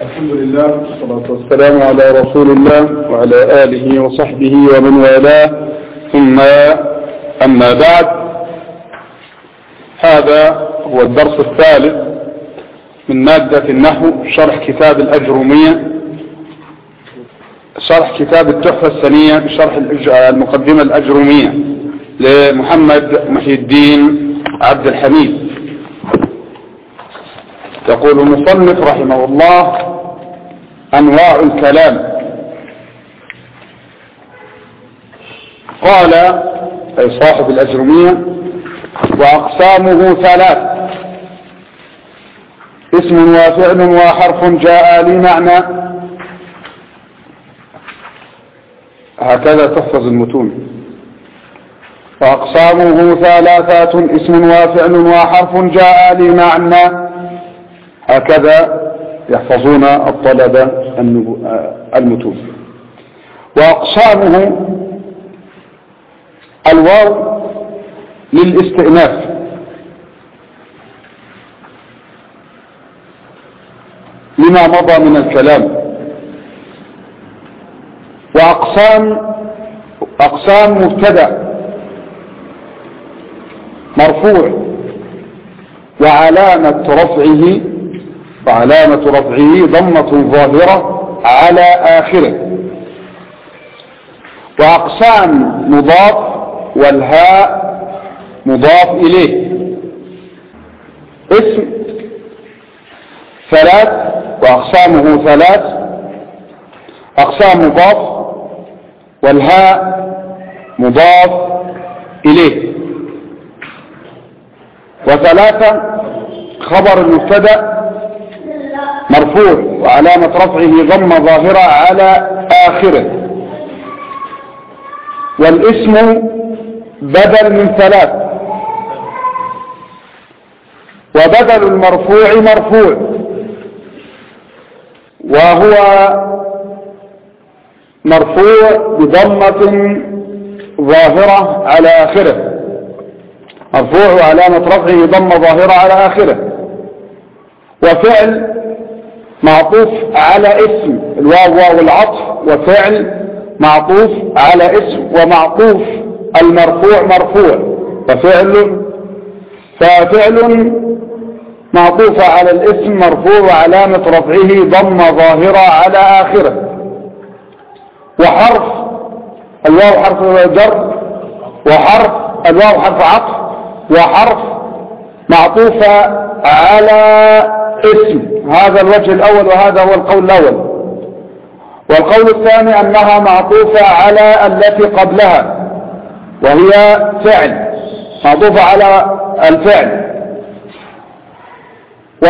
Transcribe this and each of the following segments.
الحمد لله والصلاة والسلام على رسول الله وعلى آله وصحبه ومن والاه ثم أما بعد هذا هو الدرس الثالث من مادة النحو شرح كتاب الأجرومية شرح كتاب التحفة السنية شرح المقدمة الأجرومية لمحمد محي الدين عبد الحميد يقول المصنف رحمه الله أنواع الكلام قال أي صاحب الأجرمية وأقسامه ثلاث اسم وفعل وحرف جاء لمعنى هكذا تحفظ المتون وأقسامه ثلاثات اسم وفعل وحرف جاء لمعنى هكذا يحفظون الطلبة المتون وأقسامه الواو للاستئناف لما مضى من الكلام وأقسام أقسام مبتدأ مرفوع وعلامة رفعه وعلامة رفعه ضمة ظاهرة على آخره وأقسام مضاف والهاء مضاف إليه اسم ثلاث وأقسامه ثلاث أقسام مضاف والهاء مضاف إليه وثلاثة خبر المبتدا مرفوع وعلامة رفعه ضم ظاهرة على آخره والاسم بدل من ثلاث وبدل المرفوع مرفوع وهو مرفوع بضمة ظاهرة على آخره مرفوع وعلامة رفعه ضم ظاهرة على آخره وفعل معطوف على اسم الواو واو العطف وفعل معطوف على اسم ومعطوف المرفوع مرفوع ففعل ففعل معطوف على الاسم مرفوع وعلامة رفعه ضم ظاهرة على آخره وحرف الواو حرف جر وحرف الواو حرف عطف وحرف معطوفة على اسم هذا الوجه الأول وهذا هو القول الأول والقول الثاني أنها معطوفة على التي قبلها وهي فعل معطوفة على الفعل و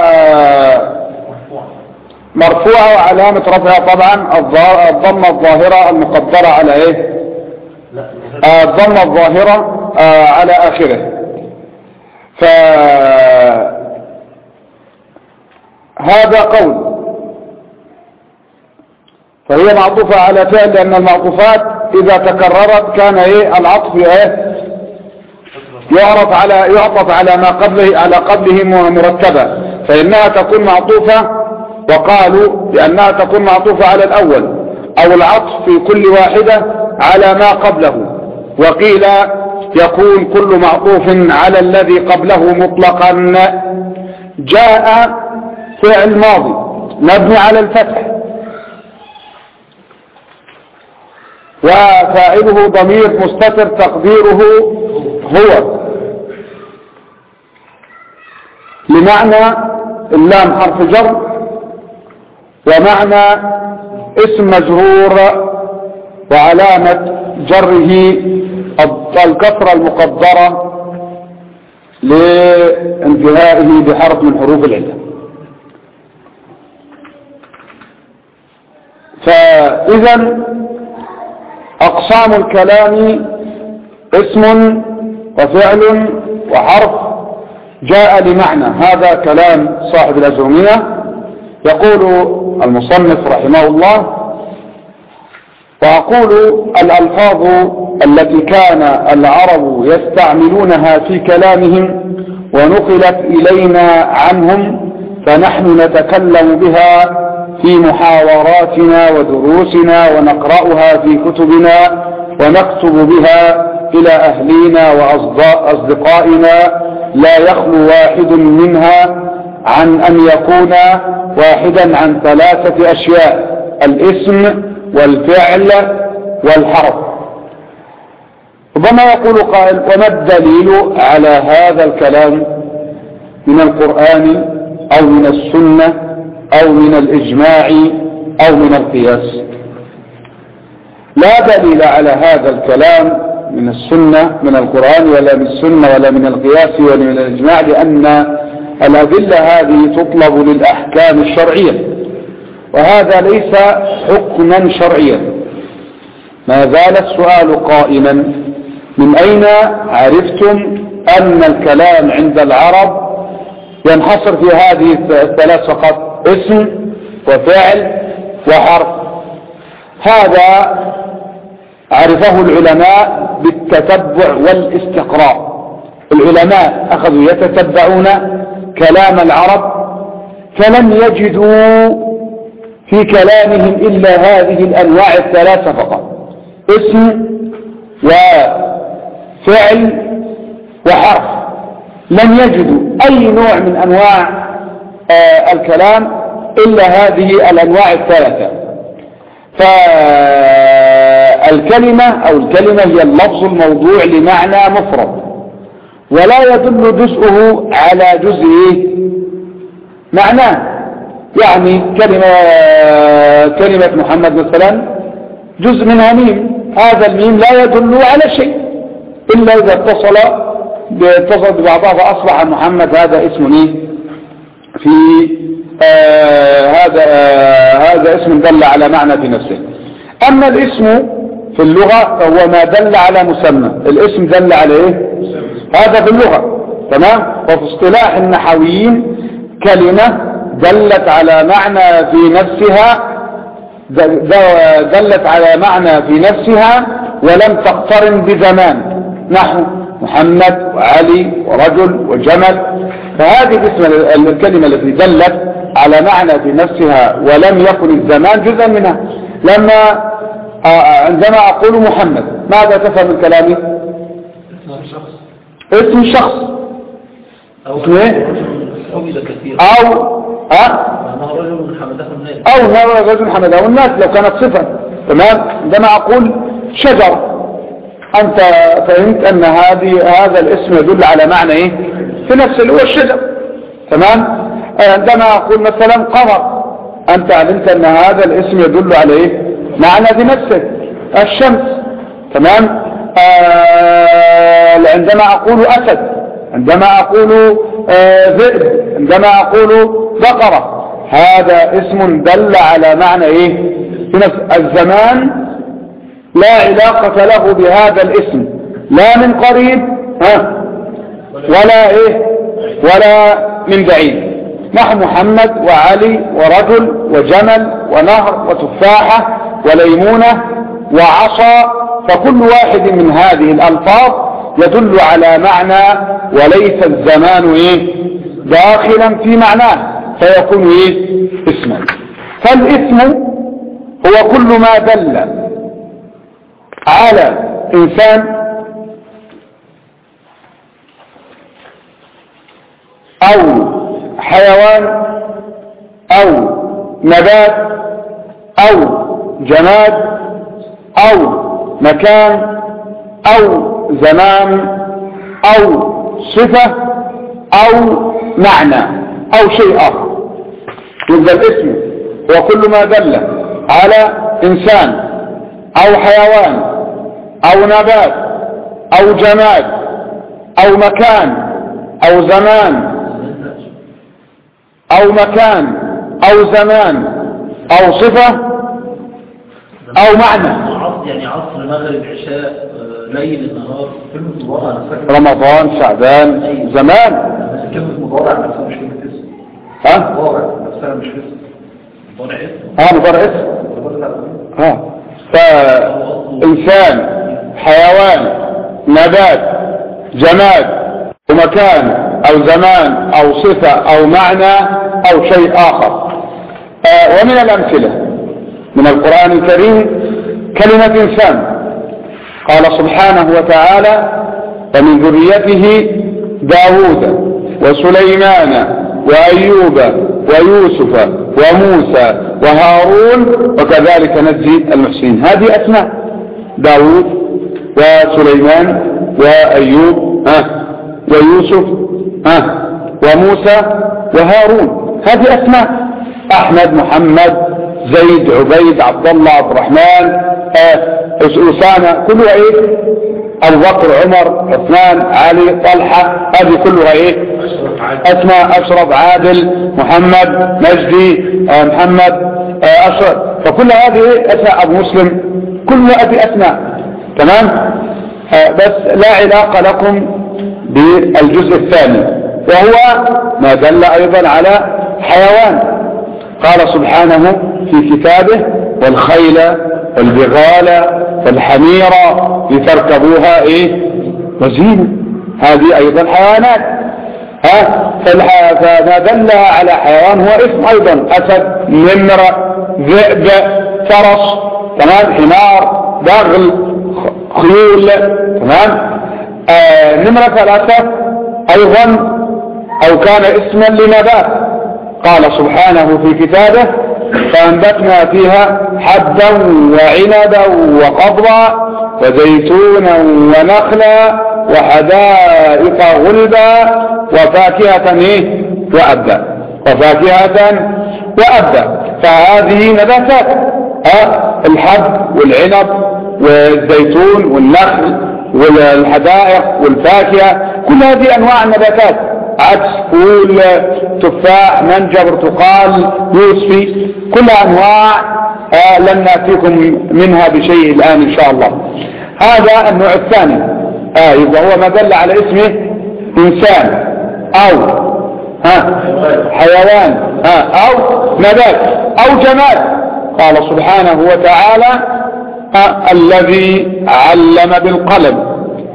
مرفوعة وعلامة رفعها طبعا الضمة الظاهرة المقدرة على ايه الضمة الظاهرة على آخره ف هذا قول فهي معطوفة على فعل لأن المعطوفات إذا تكررت كان إيه العطف إيه يعرف على يعطف على ما قبله على قبله مرتبة فإنها تكون معطوفة وقالوا لأنها تكون معطوفة على الأول أو العطف في كل واحدة على ما قبله وقيل يكون كل معطوف على الذي قبله مطلقا جاء فعل ماضي مبني على الفتح وفاعله ضمير مستتر تقديره هو لمعنى اللام حرف جر ومعنى اسم مجرور وعلامة جره الكسرة المقدرة لانتهائه بحرف من حروف العلة فإذا أقسام الكلام اسم وفعل وحرف جاء لمعنى هذا كلام صاحب الأجرمية يقول المصنف رحمه الله وأقول الألفاظ التي كان العرب يستعملونها في كلامهم ونقلت إلينا عنهم فنحن نتكلم بها في محاوراتنا ودروسنا ونقرأها في كتبنا ونكتب بها إلى أهلينا وأصدقائنا لا يخلو واحد منها عن أن يكون واحدا عن ثلاثة أشياء الاسم والفعل والحرف ربما يقول قائل وما الدليل على هذا الكلام من القرآن أو من السنة أو من الإجماع أو من القياس لا دليل على هذا الكلام من السنة من القرآن ولا من السنة ولا من القياس ولا من الإجماع لأن الأدلة هذه تطلب للأحكام الشرعية وهذا ليس حكما شرعيا ما زال السؤال قائما من أين عرفتم أن الكلام عند العرب ينحصر في هذه الثلاث فقط اسم وفعل وحرف هذا عرفه العلماء بالتتبع والاستقراء العلماء أخذوا يتتبعون كلام العرب فلم يجدوا في كلامهم إلا هذه الأنواع الثلاثة فقط اسم وفعل وحرف لم يجدوا أي نوع من أنواع آه الكلام إلا هذه الأنواع الثلاثة فالكلمة أو الكلمة هي اللفظ الموضوع لمعنى مفرد ولا يدل جزءه على جزء معناه يعني كلمة كلمة محمد مثلا جزء منها ميم هذا الميم لا يدل على شيء إلا إذا اتصل اتصل ببعضها فأصبح محمد هذا اسم ايه في آه هذا آه هذا اسم دل على معنى في نفسه أما الاسم في اللغة فهو ما دل على مسمى الاسم دل على ايه هذا في اللغة تمام وفي اصطلاح النحويين كلمة دلت على معنى في نفسها دلت على معنى في نفسها ولم تقترن بزمان نحو محمد وعلي ورجل وجمل فهذه الاسم الكلمة التي دلت على معنى في نفسها ولم يكن الزمان جزءا منها لما عندما أقول محمد ماذا تفهم من كلامي اسم شخص اسم ايه او ها او هو رجل حمده الناس لو كانت صفة تمام عندما اقول شجر انت فهمت ان هذه هذا الاسم يدل على معنى ايه في نفس اللي هو الشجر تمام عندما اقول مثلا قمر انت علمت ان هذا الاسم يدل على ايه معنى في نفسه الشمس تمام آه عندما اقول اسد عندما اقول آه ذئب عندما اقول بقرة هذا اسم دل على معنى ايه في نفس الزمان لا علاقة له بهذا الاسم لا من قريب ها ولا ايه ولا من بعيد نحن محمد وعلي ورجل وجمل ونهر وتفاحة وليمونة وعصا فكل واحد من هذه الألفاظ يدل على معنى وليس الزمان ايه داخلا في معناه فيكون ايه اسما فالاسم هو كل ما دل على انسان او حيوان او نبات او جماد او مكان او زمان او صفة او معنى او شيء اخر يبقى الاسم هو كل ما دل على انسان او حيوان او نبات او جماد او مكان او زمان او مكان او زمان او صفة او معنى يعني عصر مغرب عشاء ليل نهار كلمة مضارع نفسها رمضان شعبان زمان بس كلمة مضارع نفسها مش كلمة اسم ها مضارع نفسها مش اسم مضارع اسم ها مضارع اسم مضارع ها فإنسان حيوان نبات جماد ومكان أو زمان أو صفة أو معنى أو شيء آخر آه ومن الأمثلة من القرآن الكريم كلمة إنسان قال سبحانه وتعالى ومن ذريته داود وسليمان وأيوب ويوسف وموسى وهارون وكذلك نجزي المحسنين هذه أسماء داود وسليمان وأيوب ها ويوسف ها وموسى وهارون هذه أسماء أحمد محمد زيد عبيد عبد الله عبد الرحمن أسامة كلها إيه أبو بكر عمر عثمان علي طلحة هذه كلها إيه أسماء أشرف عادل محمد مجدي آه محمد آه أشرف فكل هذه أسماء أبو مسلم كل هذه أسماء تمام آه بس لا علاقة لكم بالجزء الثاني وهو ما دل أيضا على حيوان قال سبحانه في كتابه والخيل والبغال والحمير لتركبوها ايه وزينة هذه ايضا حيوانات ها فما دل على حيوان هو اسم ايضا اسد نمر ذئب فرس تمام حمار بغل خيول تمام آه نمرة ثلاثة ايضا او كان اسما لنبات قال سبحانه في كتابه فأنبتنا فيها حبا وعنبا وقضبا وزيتونا ونخلا وحدائق غلبا وفاكهة إيه؟ وأبا وفاكهة وأبا فهذه نباتات أه؟ الحب والعنب والزيتون والنخل والحدائق والفاكهة كل هذه أنواع النباتات عدس فول تفاح منجا برتقال يوسفي كل أنواع آه لن نأتيكم منها بشيء الآن إن شاء الله هذا النوع الثاني آه يبقى هو ما دل على اسمه إنسان أو ها حيوان ها أو نبات أو جماد قال سبحانه وتعالى آه الذي علم بالقلم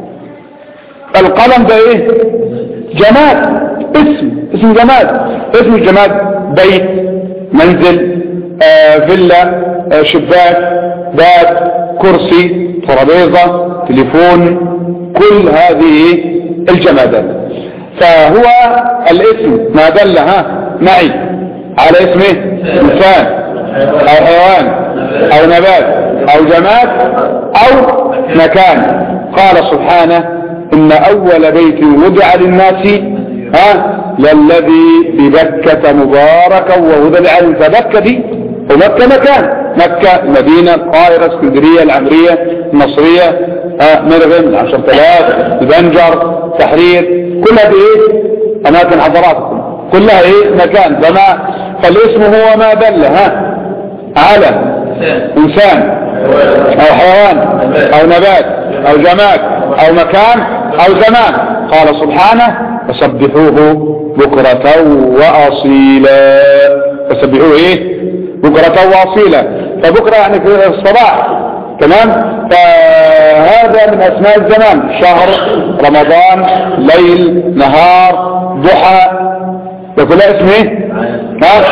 القلم ده ايه جماد اسم اسم جماد اسم الجماد بيت منزل آه فيلا آه شباك باب كرسي ترابيزة تليفون كل هذه الجمادات فهو الاسم ما دل ها معي على اسمه انسان او حيوان او نبات او جماد او مكان قال سبحانه إن أول بيت وضع للناس ها للذي ببكة مباركا وهدى للعالم فبكة دي ومكة مكان مكة مدينة القاهرة اسكندرية العمرية المصرية ها مرغم العشر ثلاث البنجر تحرير كلها دي ايه اماكن حضاراتكم كلها ايه مكان فما فالاسم هو ما دل ها على انسان او حيوان او نبات او جماد او مكان او زمان قال سبحانه فسبحوه بكرة واصيلا فسبحوه ايه بكرة واصيلا فبكرة يعني في الصباح تمام فهذا من اسماء الزمان شهر رمضان ليل نهار ضحى ده كلها اسم ايه ها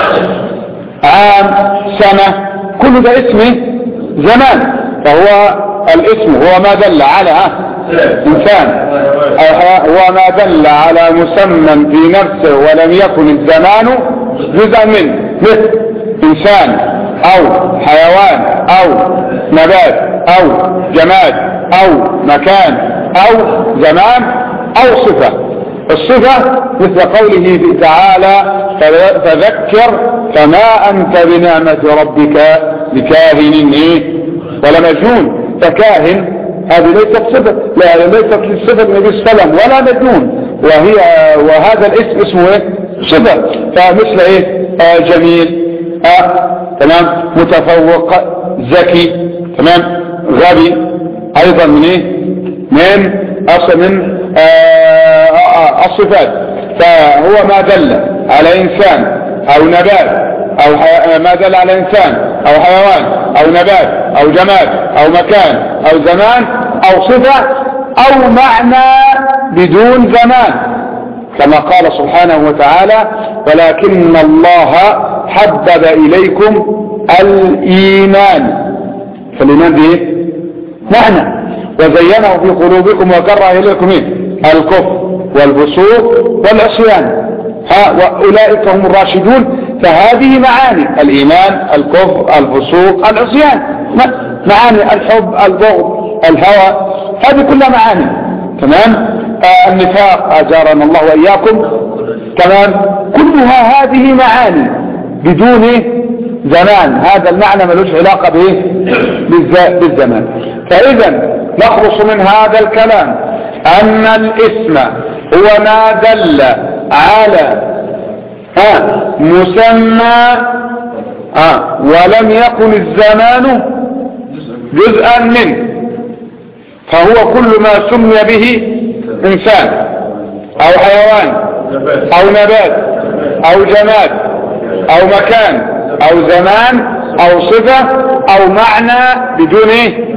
عام سنة كل ده اسمه زمان فهو الاسم هو ما دل على ها انسان هو ما دل على مسمى في نفسه ولم يكن الزمان جزءا منه مثل انسان او حيوان او نبات او جماد او مكان او زمان او صفة الصفة مثل قوله تعالى فذكر فما انت بنعمة ربك بكاهن ايه ولا مجنون فكاهن هذه ليست صفة لا ليست صفة النبي صلى الله عليه وسلم ولا مجنون وهي وهذا الاسم اسمه ايه صفة فمثل ايه آه جميل آه تمام متفوق ذكي تمام غبي ايضا من ايه من اصل من آه الصفات فهو ما دل على انسان او نبات او ما دل على انسان او حيوان او نبات او جماد او مكان او زمان او صفة او معنى بدون زمان كما قال سبحانه وتعالى ولكن الله حبب إليكم الإيمان فالإيمان بإيه معنى وزينه في قلوبكم وكره إليكم إيه الكفر والفسوق والعصيان ها وأولئك هم الراشدون فهذه معاني الإيمان الكفر الفسوق العصيان م- معاني الحب البغض الهوى هذه كلها معاني تمام آه النفاق أجارنا الله وإياكم تمام كلها هذه معاني بدون زمان هذا المعنى ملوش علاقة بايه بالز- بالزمان فاذا نخلص من هذا الكلام ان الاسم هو ما دل على ها مسمى ها ولم يكن الزمان جزءا منه فهو كل ما سمي به انسان او حيوان او نبات او جماد او مكان او زمان او صفة او معنى بدون ايه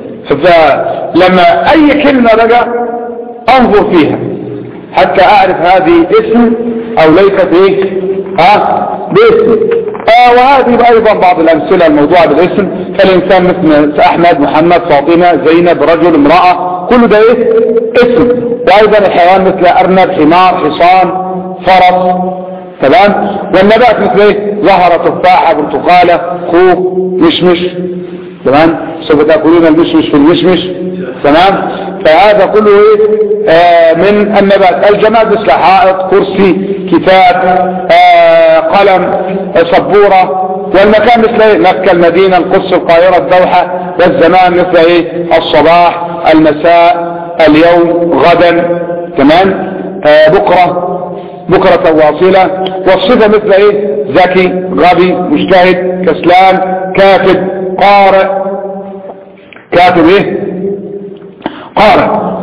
فلما اي كلمة بقى انظر فيها حتى اعرف هذه اسم او ليست ايه ها باسم آه وهذه ايضا بعض الامثلة الموضوعة بالاسم فالانسان مثل احمد محمد فاطمة زينب رجل امرأة كل ده ايه اسم وايضا الحيوان مثل ارنب حمار حصان فرس تمام والنبات مثل ايه ظهر تفاحة برتقالة خوخ مشمش تمام سوف تأكلون المشمش في المشمش تمام فهذا كله ايه آه من النبات الجماد مثل حائط كرسي كتاب آه قلم آه سبورة والمكان مثل ايه مكة المدينة القدس القاهرة الدوحة والزمان مثل ايه الصباح المساء اليوم غدا تمام آه بكرة بكرة واصلة والصفة مثل ايه ذكي غبي مجتهد كسلان كاتب قارئ كاتب ايه قارئ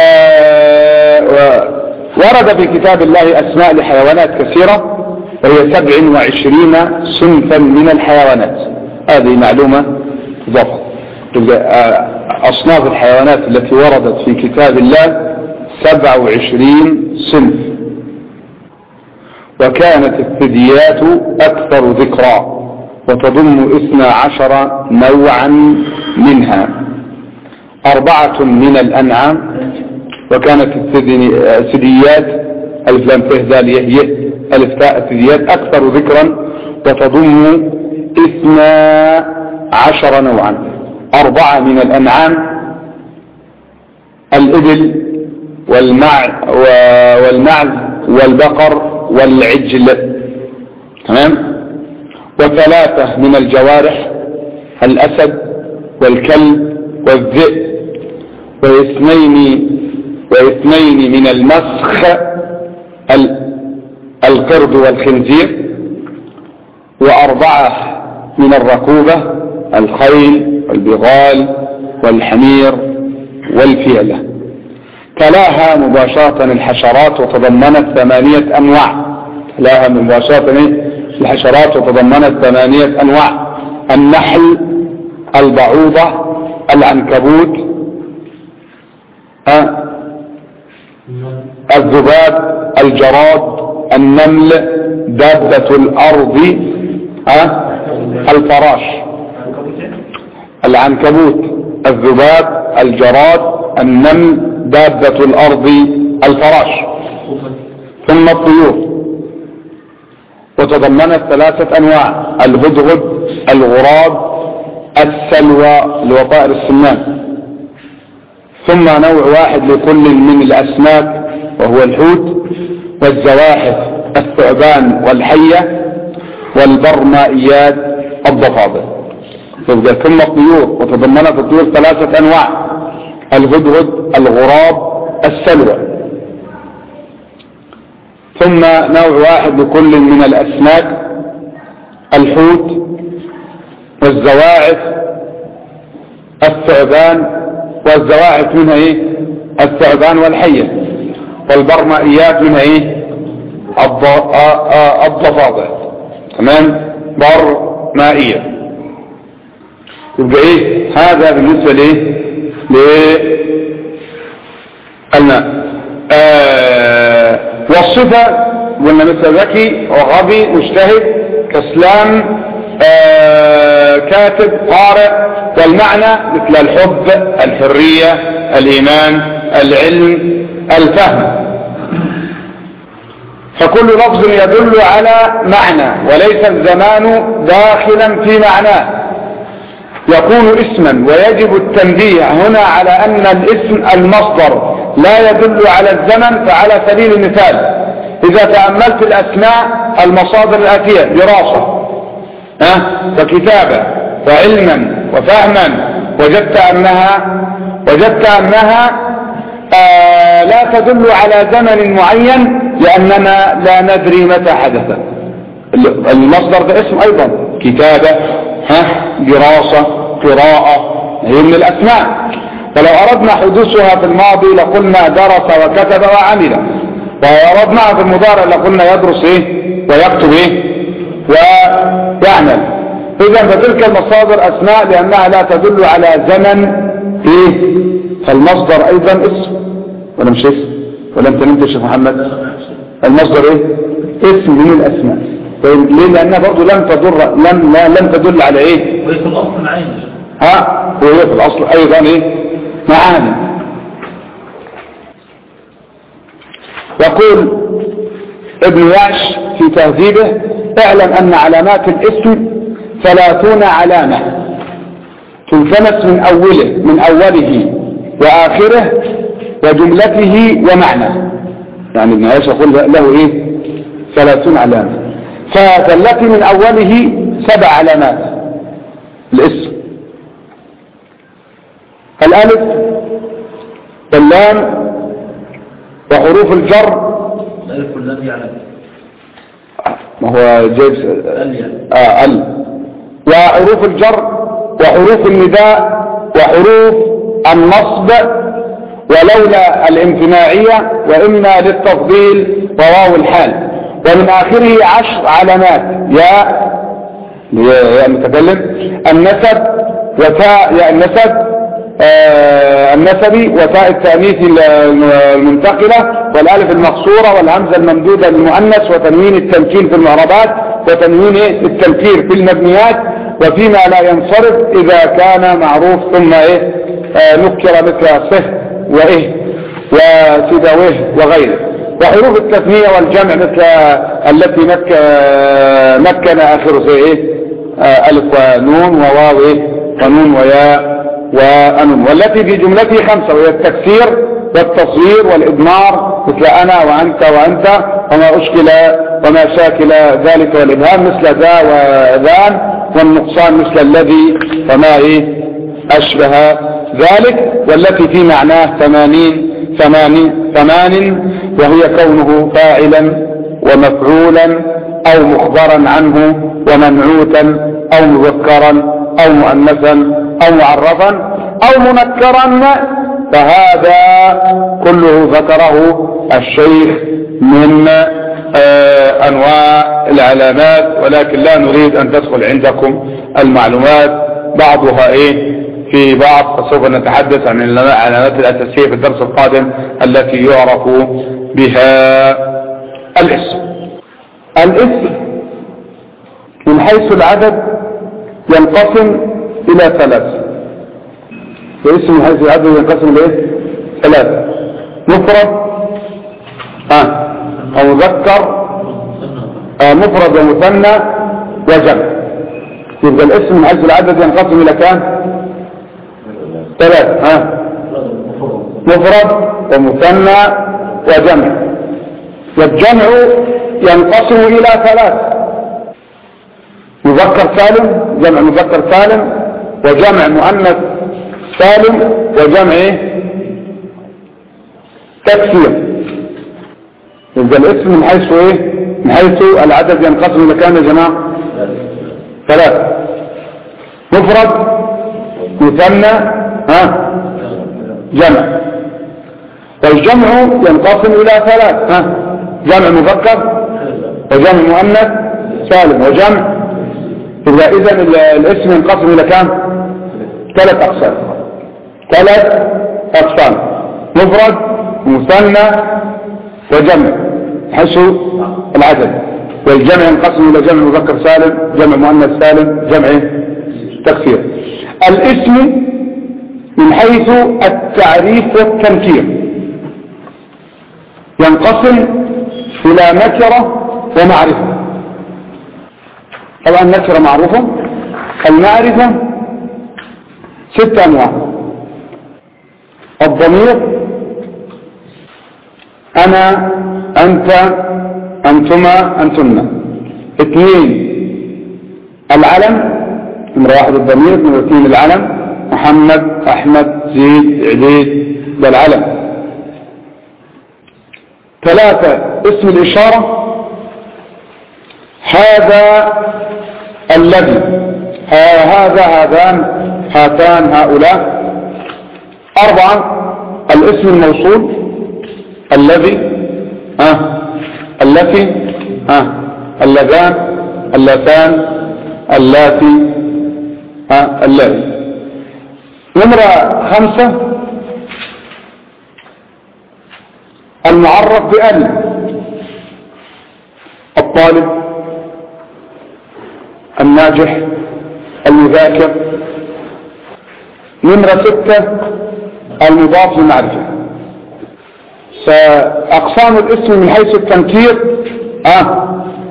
آه ورد في كتاب الله اسماء لحيوانات كثيرة وهي سبع وعشرين صنفا من الحيوانات هذه معلومة اضافة اصناف الحيوانات التي وردت في كتاب الله سبع وعشرين صنف وكانت الثدييات أكثر ذكرى وتضم اثنا عشر نوعا منها أربعة من الأنعام وكانت الثدييات ألف لام فه دال يه ألف تاء الثدييات أكثر ذكرا وتضم اثنا عشر نوعا أربعة من الأنعام الإبل والمع والمعز والبقر والعجل تمام وثلاثة من الجوارح الأسد والكلب والذئب واثنين واثنين من المسخ القرد والخنزير وأربعة من الركوبة الخيل والبغال والحمير والفيلة تلاها مباشرة الحشرات وتضمنت ثمانية أنواع تلاها مباشرة الحشرات وتضمنت ثمانية أنواع النحل البعوضة العنكبوت أه الذباب الجراد النمل دابة الأرض أه الفراش العنكبوت الذباب الجراد النمل دابة الأرض الفراش ثم الطيور وتضمنت ثلاثة أنواع الهدهد الغراب السلوى لوطائر السمان ثم نوع واحد لكل من الأسماك وهو الحوت والزواحف الثعبان والحية والبرمائيات الضفادع ثم الطيور وتضمنت الطيور ثلاثة أنواع الهدهد الغراب السلوى ثم نوع واحد لكل من الأسماك الحوت والزواعف الثعبان والزواعف منها ايه الثعبان والحية والبرمائيات منها ايه الضفادع تمام برمائية يبقى ايه هذا بالنسبة لايه للماء آه والصفة قلنا مثل ذكي وغبي مجتهد كسلان آه كاتب قارئ والمعنى مثل الحب الحرية الإيمان العلم الفهم فكل لفظ يدل على معنى وليس الزمان داخلا في معناه يكون اسما ويجب التنبيه هنا على ان الاسم المصدر لا يدل على الزمن فعلى سبيل المثال اذا تأملت الاسماء المصادر الاتية دراسة ها وكتابة وعلما وفهما وجدت انها وجدت انها آه لا تدل على زمن معين لاننا لا ندري متى حدث المصدر ده اسم ايضا كتابة ها دراسة قراءة هي من الاسماء فلو اردنا حدوثها في الماضي لقلنا درس وكتب وعمل ولو اردناها في المضارع لقلنا يدرس ايه ويكتب ايه ويعمل اذا فتلك المصادر اسماء لانها لا تدل على زمن ايه فالمصدر ايضا اسم ولا مش اسم ولا انت نمت يا شيخ محمد المصدر ايه اسم من الاسماء طيب ليه لانها برضه لم تدل لم لا لم تدل على ايه وهي في الأصل معين ها وهي في الاصل ايضا ايه معاني يقول ابن يعش في تهذيبه اعلم ان علامات الاسم ثلاثون علامة تلتمس من اوله من اوله واخره وجملته ومعنى يعني ابن يعش يقول له ايه ثلاثون علامة فالتي من اوله سبع علامات الاسم الالف واللام وحروف الجر الألف الذي يعلم ما هو جايب ال يعني آه ال وحروف الجر وحروف النداء وحروف النصب ولولا الامتناعية وإما للتفضيل وواو الحال ومن آخره عشر علامات يا يا المتكلم النسب وتاء يا النسب آه النسبي وتاء التأنيث المنتقلة والالف المقصورة والهمزة الممدودة للمؤنث وتنوين التمكين في المعربات وتنوين التنكير في المبنيات وفيما لا ينصرف إذا كان معروف ثم إيه آه نكر مثل صه وإيه وسدويه وغيره وحروف التثنية والجمع مثل التي مك مكن آخر زي إيه آه ألف ونون وواو إيه ونون وياء وأنون والتي في جملته خمسة وهي التكسير والتصوير والإضمار مثل أنا وأنت وأنت وما أشكل وما شاكل ذلك والإبهام مثل ذا وذان والنقصان مثل الذي وما إيه أشبه ذلك والتي في معناه ثمانين ثمانين ثمان وهي كونه فاعلا ومفعولا أو مخبرا عنه ومنعوتا أو مذكرا أو مؤنثا أو معرفا أو منكرا فهذا كله ذكره الشيخ من آه أنواع العلامات ولكن لا نريد أن تدخل عندكم المعلومات بعضها إيه في بعض فسوف نتحدث عن العلامات الأساسية في الدرس القادم التي يعرف بها الاسم الاسم من حيث العدد ينقسم إلى ثلاث الاسم من حيث العدد ينقسم إلى إيه؟ ثلاثة مفرد آه. أو مذكر آه مفرد ومثنى وجمع يبقى الاسم من حيث العدد ينقسم إلى كام؟ ثلاثة ها مفرد ومثنى وجمع والجمع ينقسم إلى ثلاث مذكر سالم جمع مذكر سالم وجمع مؤنث سالم وجمع إيه؟ تكسير يبقى الاسم من حيث ايه من حيث العدد ينقسم الى كام يا جماعه ثلاثة مفرد مثنى ها جمع والجمع ينقسم الى ثلاث ها جمع مذكر وجمع مؤنث سالم وجمع إذا إذا الاسم ينقسم إلى كام ثلاث أقسام ثلاث أقسام مفرد مثنى وجمع حيث العدد والجمع ينقسم إلى جمع مذكر سالم جمع مؤنث سالم جمع تكسير الاسم من حيث التعريف والتنكير ينقسم إلى نكرة ومعرفة طبعا النكرة معروفة المعرفة ست أنواع الضمير أنا أنت أنتما أنتن اثنين العلم نمرة واحد الضمير نمرة اثنين العلم محمد أحمد زيد عبيد ده العلم ثلاثة اسم الإشارة هذا الذي هذا هذان هاتان هؤلاء أربعة الاسم الموصول الذي ها التي ها اللذان اللتان اللاتي ها اللاتي نمرة خمسة المعرف بأل الطالب الناجح المذاكر نمرة ستة المضاف للمعرفة فأقسام الاسم من حيث التنكير آه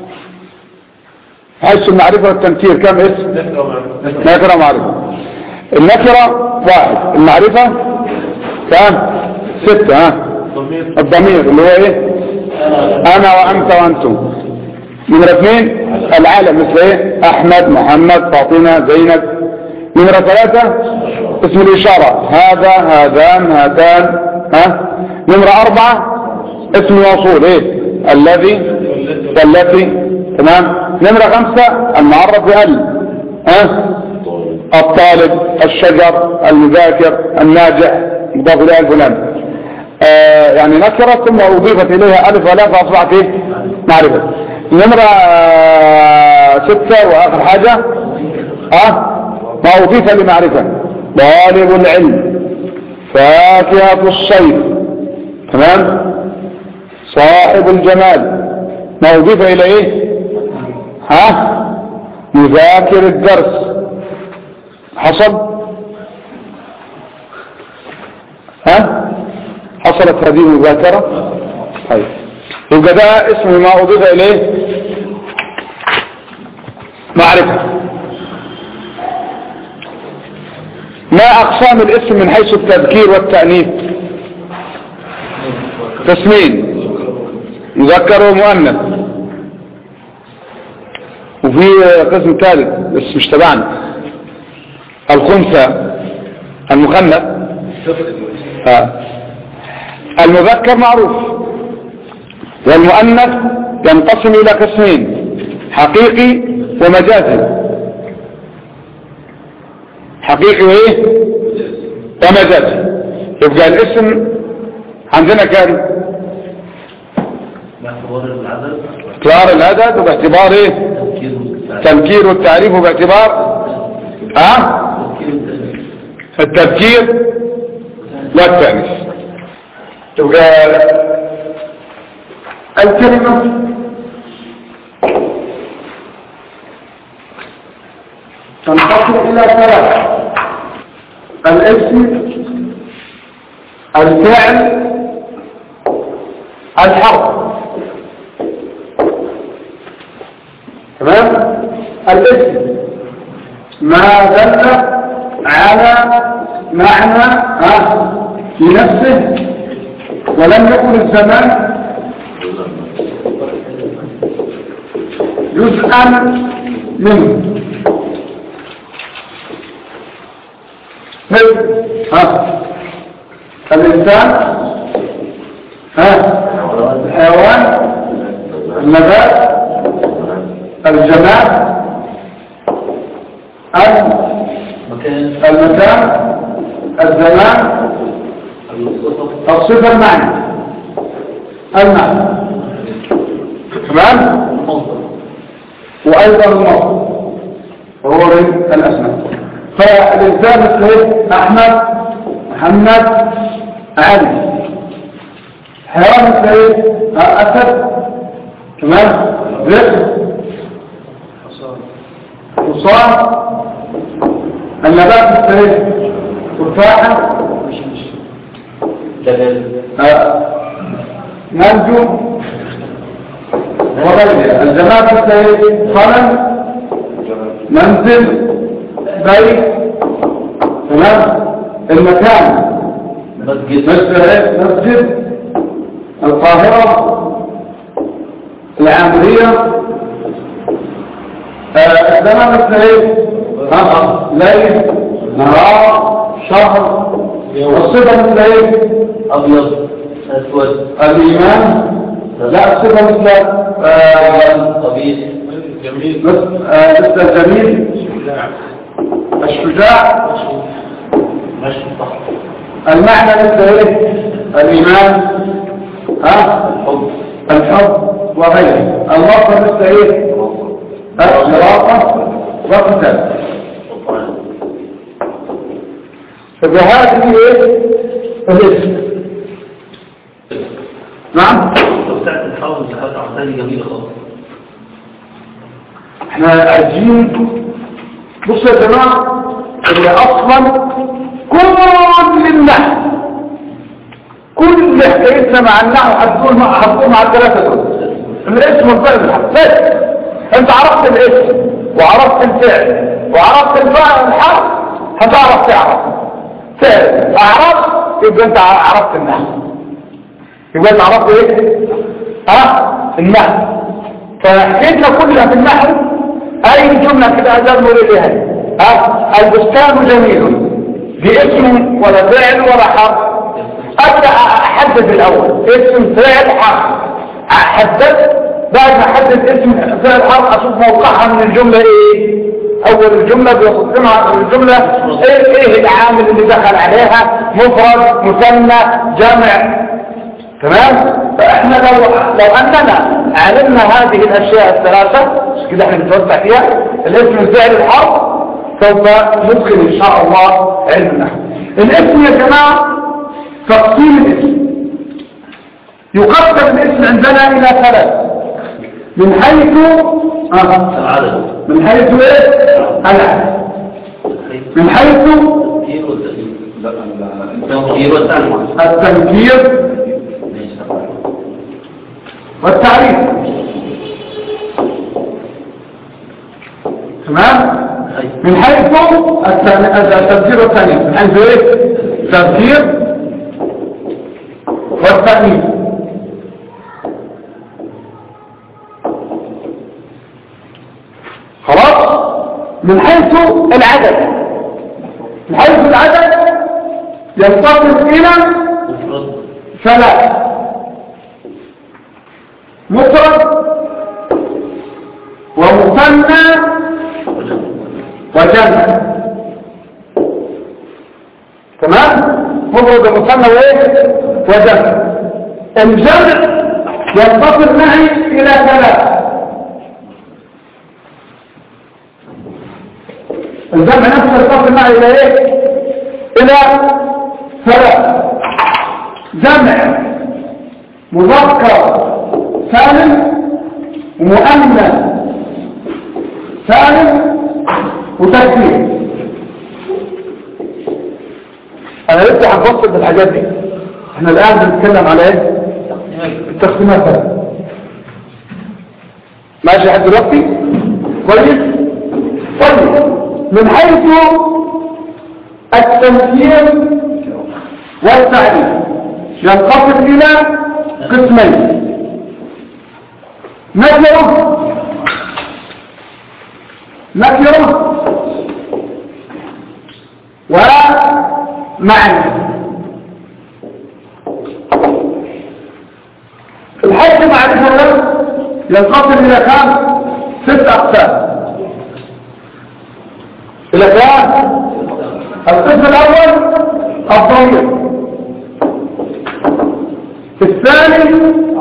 حيث المعرفة والتنكير كم اسم نكرة معرفة النكرة واحد المعرفة كم ستة ها الضمير اللي هو ايه انا وانت وانتم نمرة اثنين العالم مثل ايه احمد محمد فاطمة زينب نمرة ثلاثة اسم الاشارة هذا هذان هاتان ها نمرة اربعة اسم الوصول ايه الذي والتي تمام نمرة خمسة المعرف بأل ها الطالب الشجر المذاكر الناجح مضاف اليه الفلان آه يعني نكرة ثم أضيفت إليها ألف ولا فأصبحت إيه؟ معرفة نمرة آه ستة وآخر حاجة أه ما أضيف لمعرفة طالب العلم فاكهة الصيف تمام صاحب الجمال ما أضيف إلى إيه ها مذاكر الدرس حصل ها حصلت هذه المذاكرة طيب يبقى ده اسم ما أضيف إليه معرفة ما أقسام الاسم من حيث التذكير والتأنيث تسمين مذكر ومؤنث وفي قسم ثالث بس مش تبعنا الخنثى المخنث آه. المذكر معروف والمؤنث ينقسم إلى قسمين حقيقي ومجازي حقيقي وايه ومجازي يبقى الاسم عندنا كان باعتبار العدد اختيار العدد وباعتبار ايه تفكير والتعريف. تنكير والتعريف وباعتبار ها تفكير والتأنيث. التذكير والتأنيث تبقى الكلمة تنقسم إلى ثلاث الاسم الفعل الحرف تمام الاسم ما دل على معنى ها في نفسه ولم يكن الزمان جزءا منه مثل ها الإنسان ها الحيوان النبات الجماد مكان المكان الزمان الوسط الصفة المعنى المعنى تمام المصدر وأيضا المصدر وهو من الأسماء فالإنسان مثل إيه؟ أحمد محمد علي حيوان مثل إيه؟ أسد تمام رزق حصان النبات السريع تفاحة جبل آه. منجو وغيرها الجماد السريع صنم منزل بيت تمام المكان مسجد مسجد مسجد القاهرة العامرية آه، الزمن السعيد ها ليل نهار شهر والصفة السعيد أبيض أسود الإيمان لا الصفة مثل آه، قبيح جميل مثل آه، مثل الجميل الشجاع مشي صح المعنى مثل ايه الإيمان ها الحب الحب وغيره المصدر مثل ايه الصراطة والقتال فهذه ايه الاسم نعم بتاعت الحوض اللي حضرتك عملها دي جميلة خالص احنا عايزين بصوا يا جماعة اللي اصلا كل النحو كل حكايتنا مع النحو هتكون مع هتكون مع الثلاثة دول الاسم والفعل والحرف بس انت عرفت الاسم وعرفت الفعل وعرفت الفعل والحرف هتعرف تعرف فعل اعرف يبقى انت عرفت النحو يبقى انت عرفت ايه ها النحو فحكيتنا كلها في النحو اي جملة في الاداب نقول اليها ها البستان جميل دي اسم ولا فعل ولا حرف ابدا احدد الاول اسم فعل حرف احدد بعد ما احدد اسم فعل حرف اشوف موقعها من الجملة ايه اول الجملة بيصدمها الجملة ايه ايه العامل اللي دخل عليها مفرد مثنى جمع تمام فاحنا لو لو اننا علمنا هذه الاشياء الثلاثه مش كده احنا بنتوسع فيها الاسم الفعل الحرف سوف ندخل ان شاء الله علم النحو الاسم يا جماعه تقسيم الاسم يقسم الاسم عندنا الى ثلاث من حيث آه. العدد من حيث ايه العدد من حيث التفكير والتأليف التفكير والتعليم التنكير والتعريف تمام من حيث التن- التفسير والتأنيث من حيث ايه التفسير والتأنيث خلاص من حيث العدد من حيث العدد ينتصف إلى مفرد ثلاث مفرد ومثنى وجمع تمام مفرد ومثنى وايه وجمع الجمع ينتصر معي الى ثلاث الجمع نفسه ينتصر معي الى ايه الى ثلاث جمع مذكر سالم ومؤنث سالم وتكبير انا لسه هنفصل بالحاجات دي احنا الان بنتكلم على ايه التقسيمات بقى. ماشي لحد دلوقتي كويس طيب من حيث التمثيل والتعريف ينقسم الى قسمين نكره نكره ومعنى الحج معرفة له ينقسم إلى كام ست أقسام إلى كام القسم الأول الضمير الثاني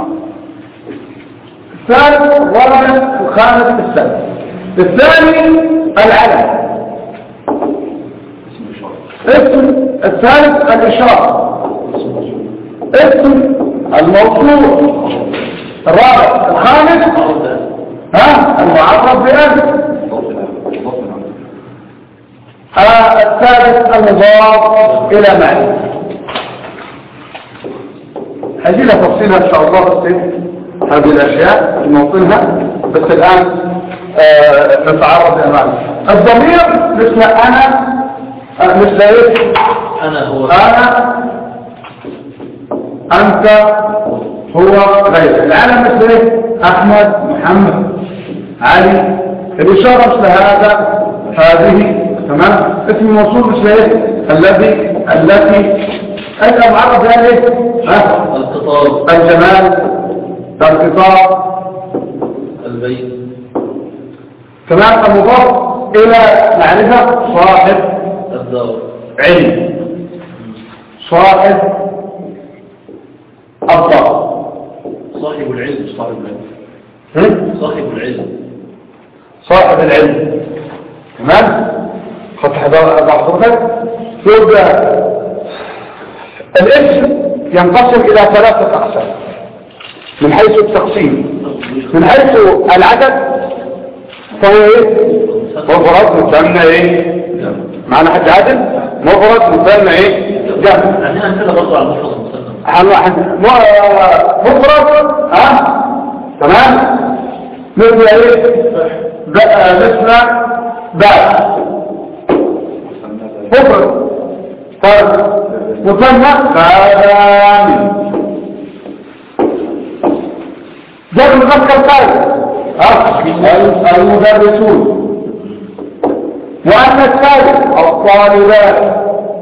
الثالث الرابع الخامس السادس الثاني العلم اسم الثالث الإشارة اسم الموصول الرابع الخامس ها المعرف بألف آه، الثالث المضاف إلى معنى هذه لها تفصيلها إن شاء الله تفصيل هذه الأشياء نوصلها بس الآن آه، نتعرض إلى معنى الضمير مثل أنا آه، مثل إيه؟ أنا هو أنا أنت هو غيرك العالم مثل إيه؟ أحمد محمد علي الإشارة مثل هذا هذه تمام اسم الموصول مثل إيه؟ الذي التي أنت معرض بها إيه؟ ها؟ الخطاب الجمال الخطاب البيت كمان المضاف إلى معرفة صاحب الدار علم صاحب الضبط صاحب العلم صاحب العلم هم؟ صاحب العلم صاحب العلم تمام خد حضرتك يبقى الاسم ينقسم الى ثلاثة اقسام من حيث التقسيم من حيث العدد فهو ايه مفرد مثنى ايه معنى حد عادل مفرد مثنى ايه جمع يعني أنا كده برضو على المحفظ المسلم حن- حن- م- مفرد ها تمام مثل ايه ب- مثل باء مفرد طيب مثنى فهذان جمع مذكر ثالث ها ال- المدرسون مؤنث ثالث الطالبات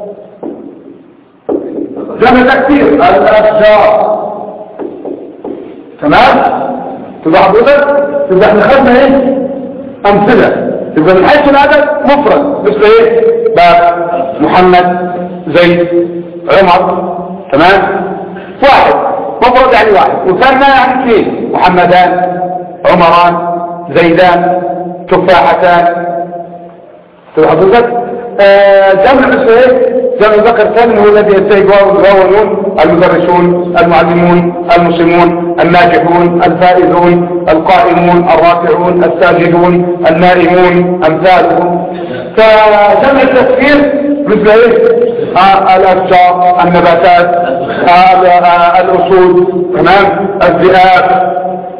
جمع تكثير الأشجار تمام تبقى حضرتك تبقى احنا خدنا ايه امثله يبقى من حيث العدد مفرد مثل ايه باب محمد زيد عمر تمام واحد مفرد يعني واحد مثنى يعني اثنين محمدان عمران زيدان تفاحتان تبقى حضرتك آه، جمع مثل ايه جمع ذكر ثاني هو الذي ينتهي واو واو ونون المدرسون المعلمون المسلمون الناجحون الفائزون القائمون الراكعون الساجدون النائمون امثالهم فجمع التفكير مثل ايه آه الاشجار النباتات آه ال- آه الاسود تمام الذئاب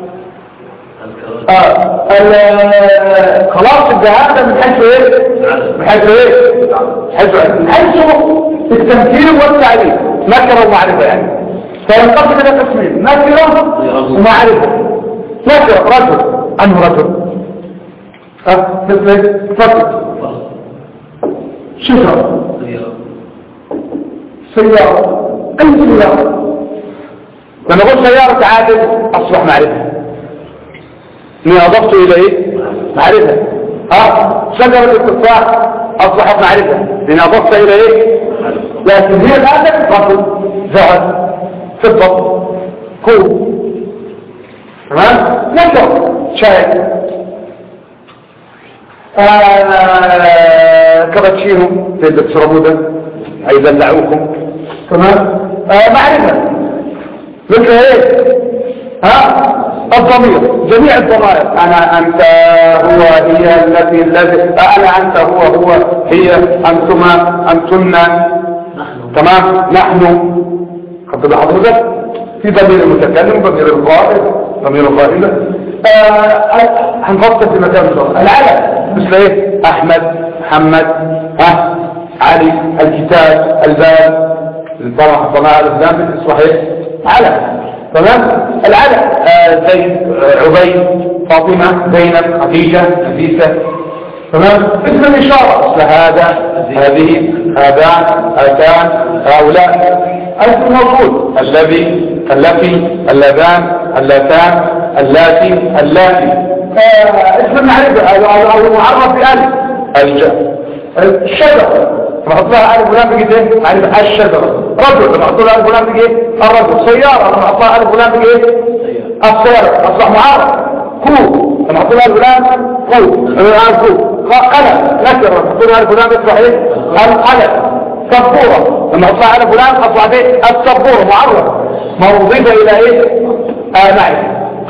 آه ال- خلاص الذهاب من حيث ايه من حيث ايه حيث من حيث التمثيل والتعريف نكره ومعرفه يعني فينقسم الى قسمين نكره ومعرفه نكره رجل انه رجل ها مثل ايه فقط شجره سياره اي سياره لما اقول سياره عادل اصبح معرفه اني اضفت الى ايه معرفة ها شجرة التفاح اصبحت معرفة لاني اضفت الى ايه لكن هي الان رجل ذهب فضة كوب تمام نشر شاي آه كابتشينو تقدر تشربوا ده هيدلعوكم تمام آه معرفة مثل ايه ها الضمير جميع الضمائر انا انت هو هي التي الذي انا انت هو هو هي انتما انتن تمام نحن خد بال حضرتك في ضمير المتكلم ضمير القائل ضمير القائلة آه هنفصل في مكان الضمير العلم مثل ايه احمد محمد ها علي الكتاب الباب طبعا الضمائر الزامن صحيح علم تمام العدد آه زيد آه عبيد فاطمة زينب خديجة نفيسة تمام اسم الإشارة مثل هذا هذه هذان هاتان هؤلاء الاسم موجود الذي التي اللذان اللتان اللاتي اللاتي آه اسم المعرفة أو المعرف بألف الج- الشجرة نحط لها ألف ولام بيجي ايه؟ يعني الشجرة رجل نحط لها ألف ولام بيجي ايه؟ الرجل سيارة نحط لها ألف ولام بيجي ايه؟ السيارة أصبح معرف كوب نحط لها ألف ولام كوب الآن كوب قلم نكرة نحط لها ألف ولام يصبح ايه؟ القلم سبورة لما نحط لها ألف ولام أصبح ايه؟ السبورة معرف موظفة إلى ايه؟ آه معرفة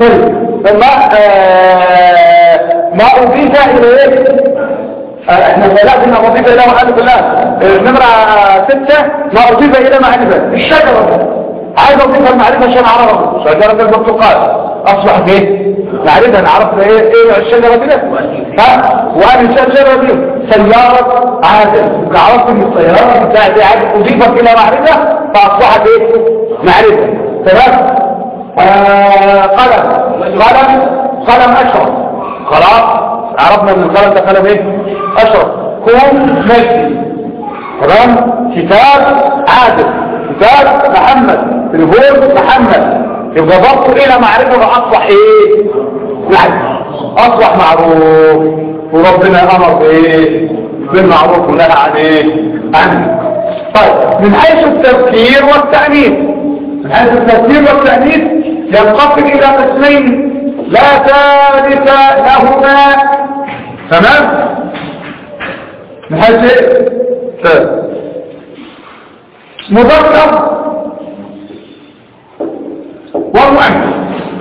طيب ما آه ما أضيف إلى إيه؟ آه، احنا لازم ما أضيف إلى معرفة الله النمرة ستة ما أضيف إلى معرفة الشجرة عايز أضيف المعرفة عشان أعرفها شجرة البرتقال أصبحت إيه؟ معرفة أنا عرفت إيه إيه الشجرة دي ها وأنا الشجرة دي سيارة عادل عرفت إن السيارة بتاعتي عادل أضيفت إلى معرفة فأصبحت إيه؟ معرفة تمام آه، قلم قلم قلم أشرف خلاص عرفنا ان القلم ده قلم ايه أشرف كون مجدي تمام كتاب عادل كتاب محمد تليفون محمد يبقى ضبط الى معرفه اصبح ايه معرفه اصبح معروف وربنا امر بايه بالمعروف ونهى عن ايه عنه طيب من حيث التذكير والتأنيث من حيث التذكير والتأنيث ينقسم إلى قسمين لا ثالث لهما تمام من حيث ايه ثالث مذكر ومؤنث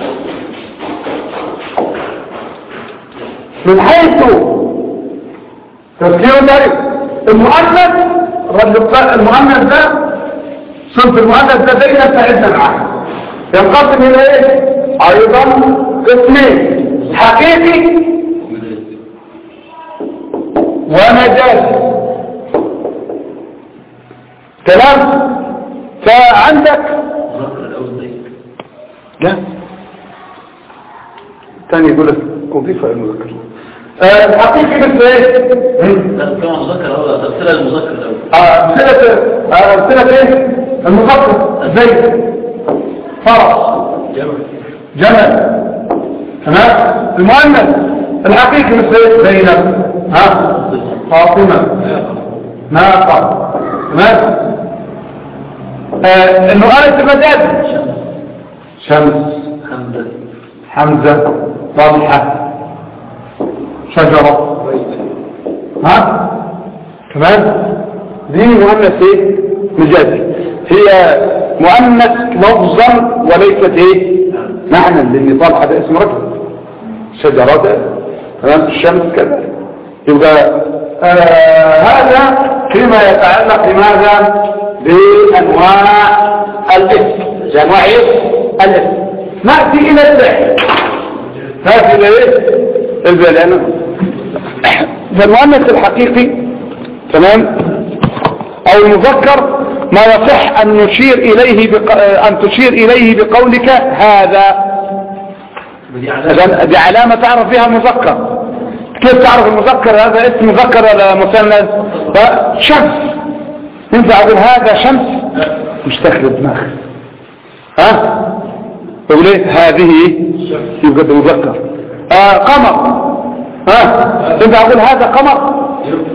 من حيث تذكير ذلك المؤنث المؤنث ده صنف المؤنث ده زي ما ساعدنا معاه ينقسم الى ايه ايضا قسمين حقيقي ومجازي كلام فعندك مذكر الأول زي لا ثاني يقول لك أضيف المذكر آه، الحقيقي مثل ايه لا كمان مذكر أول تفسير المذكر الأول آه، أمثلة آه، أمثلة ايه المذكر زي فرس جمع جمل تمام المؤنث الحقيقي مثل ايه زينب ها فاطمة ناقة تمام آه، المؤنث المجاز شمس حمزة حمزة طلحة شجرة ها تمام دي مؤنث ايه مجازي هي مؤنث لفظا وليست ايه معنى لان طلحة ده اسم رجل شجرة ده تمام الشمس كذا يبقى آه هذا فيما يتعلق بماذا بانواع الاسم بانواع ايه الاسم نأتي الى الفعل نأتي الى ايه الفعل لأنه فالمؤنث الحقيقي تمام او المذكر ما يصح ان نشير اليه بق... ان تشير اليه بقولك هذا ودي علامة إذن دي علامة تعرف بها المذكر كيف تعرف المذكر هذا اسم مذكر ولا مثنى ف- شمس ينفع اقول هذا شمس مش تخرب دماغك ها تقول ايه هذه يبقى ده مذكر آه قمر ها ينفع اقول هذا قمر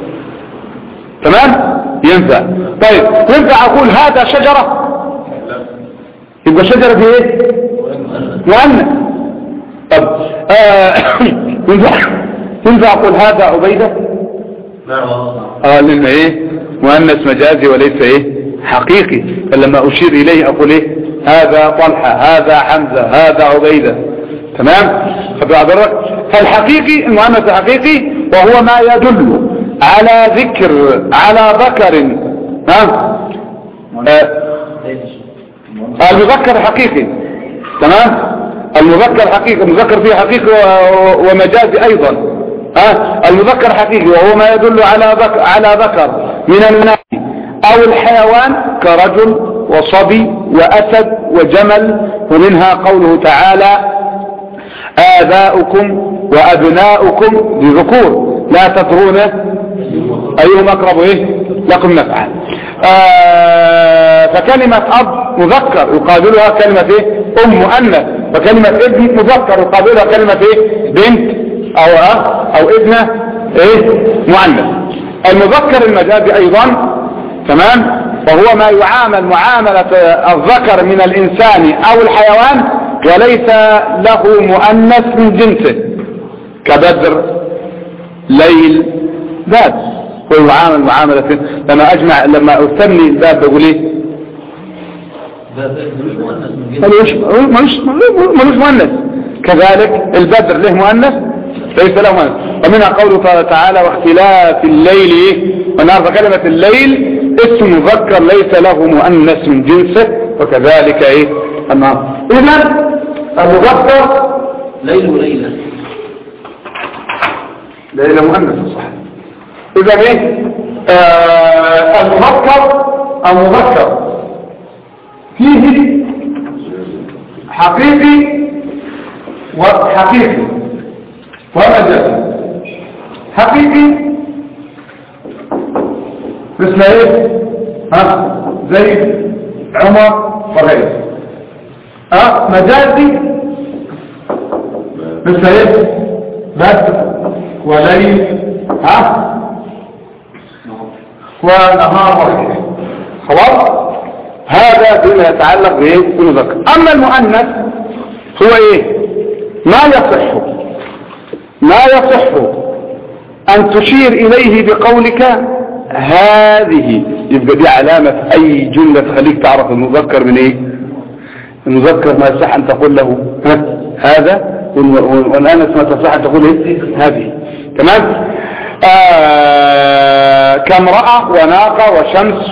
تمام ينفع طيب ينفع اقول هذا شجرة يبقى شجرة دي ايه مؤنث طب آه ينفع ينفع اقول هذا عبيدة نعم والله اه لان ايه مؤنث مجازي وليس ايه حقيقي فلما اشير اليه اقول ايه هذا طلحة هذا حمزة هذا عبيدة تمام فبعبرك فالحقيقي المؤنث الحقيقي وهو ما يدل على ذكر على ذكر ها آه المذكر الحقيقي تمام المذكر حقيقي المذكر فيه حقيقي و- ومجازي ايضا ها المذكر حقيقي وهو ما يدل على ذكر على ذكر من الناس او الحيوان كرجل وصبي واسد وجمل ومنها قوله تعالى آباؤكم وأبناؤكم لذكور لا تدرون أيهم أقرب إيه لكم نفعا آه فكلمة أب مذكر يقابلها كلمة إيه أم مؤنث وكلمة ابن مذكر يقابلها كلمة إيه بنت أو أخ أو ابنة إيه مؤنث المذكر المجازي أيضا تمام وهو ما يعامل معاملة الذكر من الإنسان أو الحيوان وليس له مؤنث من جنسه كبدر ليل باب ويعامل معاملة لما أجمع لما أسمي الباب بقول إيه ده ده مش مؤنث من جنس ملوش ملوش ملوش مؤنث كذلك البدر له مؤنث ليس له مؤنث ومنها قوله تعالى واختلاف الليل والنهار فكلمة الليل اسم مذكر ليس له مؤنث من جنسه وكذلك ايه النهار اذا المذكر ليل وليلة ليلة مؤنث صح اذا ايه آه المذكر المذكر فيه حقيقي وحقيقي ومجازي حقيقي مثل ايه ها زيد عمر وغيره ها مجازي مثل ايه بدر وليل ها ونهار وغيره خلاص هذا فيما يتعلق بايه بالمذكر اما المؤنث هو ايه ما يصح ما يصح ان تشير اليه بقولك هذه يبقى دي علامة اي جملة تخليك تعرف المذكر من ايه المذكر ما يصح ان تقول له ها هذا والانس ما تصح ان تقول ايه هذه تمام آه كامرأة وناقة وشمس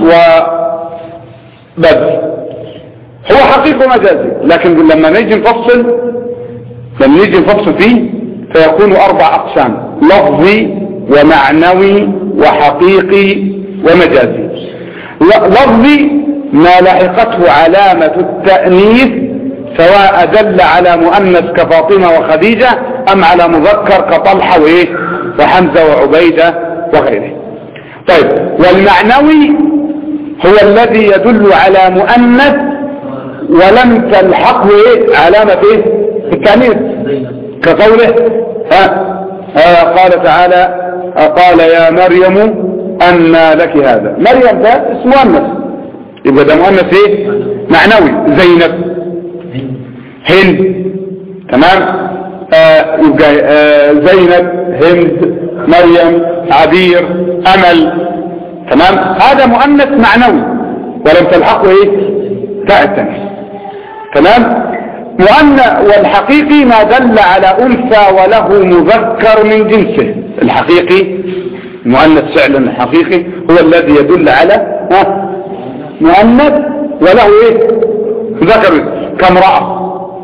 وبدر هو حقيقة مجازي لكن لما نيجي نفصل لما نيجي نفصل فيه فيكون اربع اقسام لفظي ومعنوي وحقيقي ومجازي لفظي ما لحقته علامة التأنيث سواء دل على مؤنث كفاطمة وخديجة ام على مذكر كطلحة وايه وحمزة وعبيدة وغيره طيب والمعنوي هو الذي يدل على مؤنث ولم تلحقه ايه علامة ايه التأنيث كقوله ها ها قال تعالى قال يا مريم أن لك هذا مريم ده اسم مؤنث يبقى ده مؤنث ايه معنوي زينب هند تمام آه يبقى آه زينب هند مريم عبير امل تمام هذا مؤنث معنوي ولم تلحقه ايه تاء التانيث تمام مؤنث والحقيقي ما دل على انثى وله مذكر من جنسه الحقيقي مؤنث فعلا حقيقي هو الذي يدل على ها مؤنث وله ايه ذكر كامرأة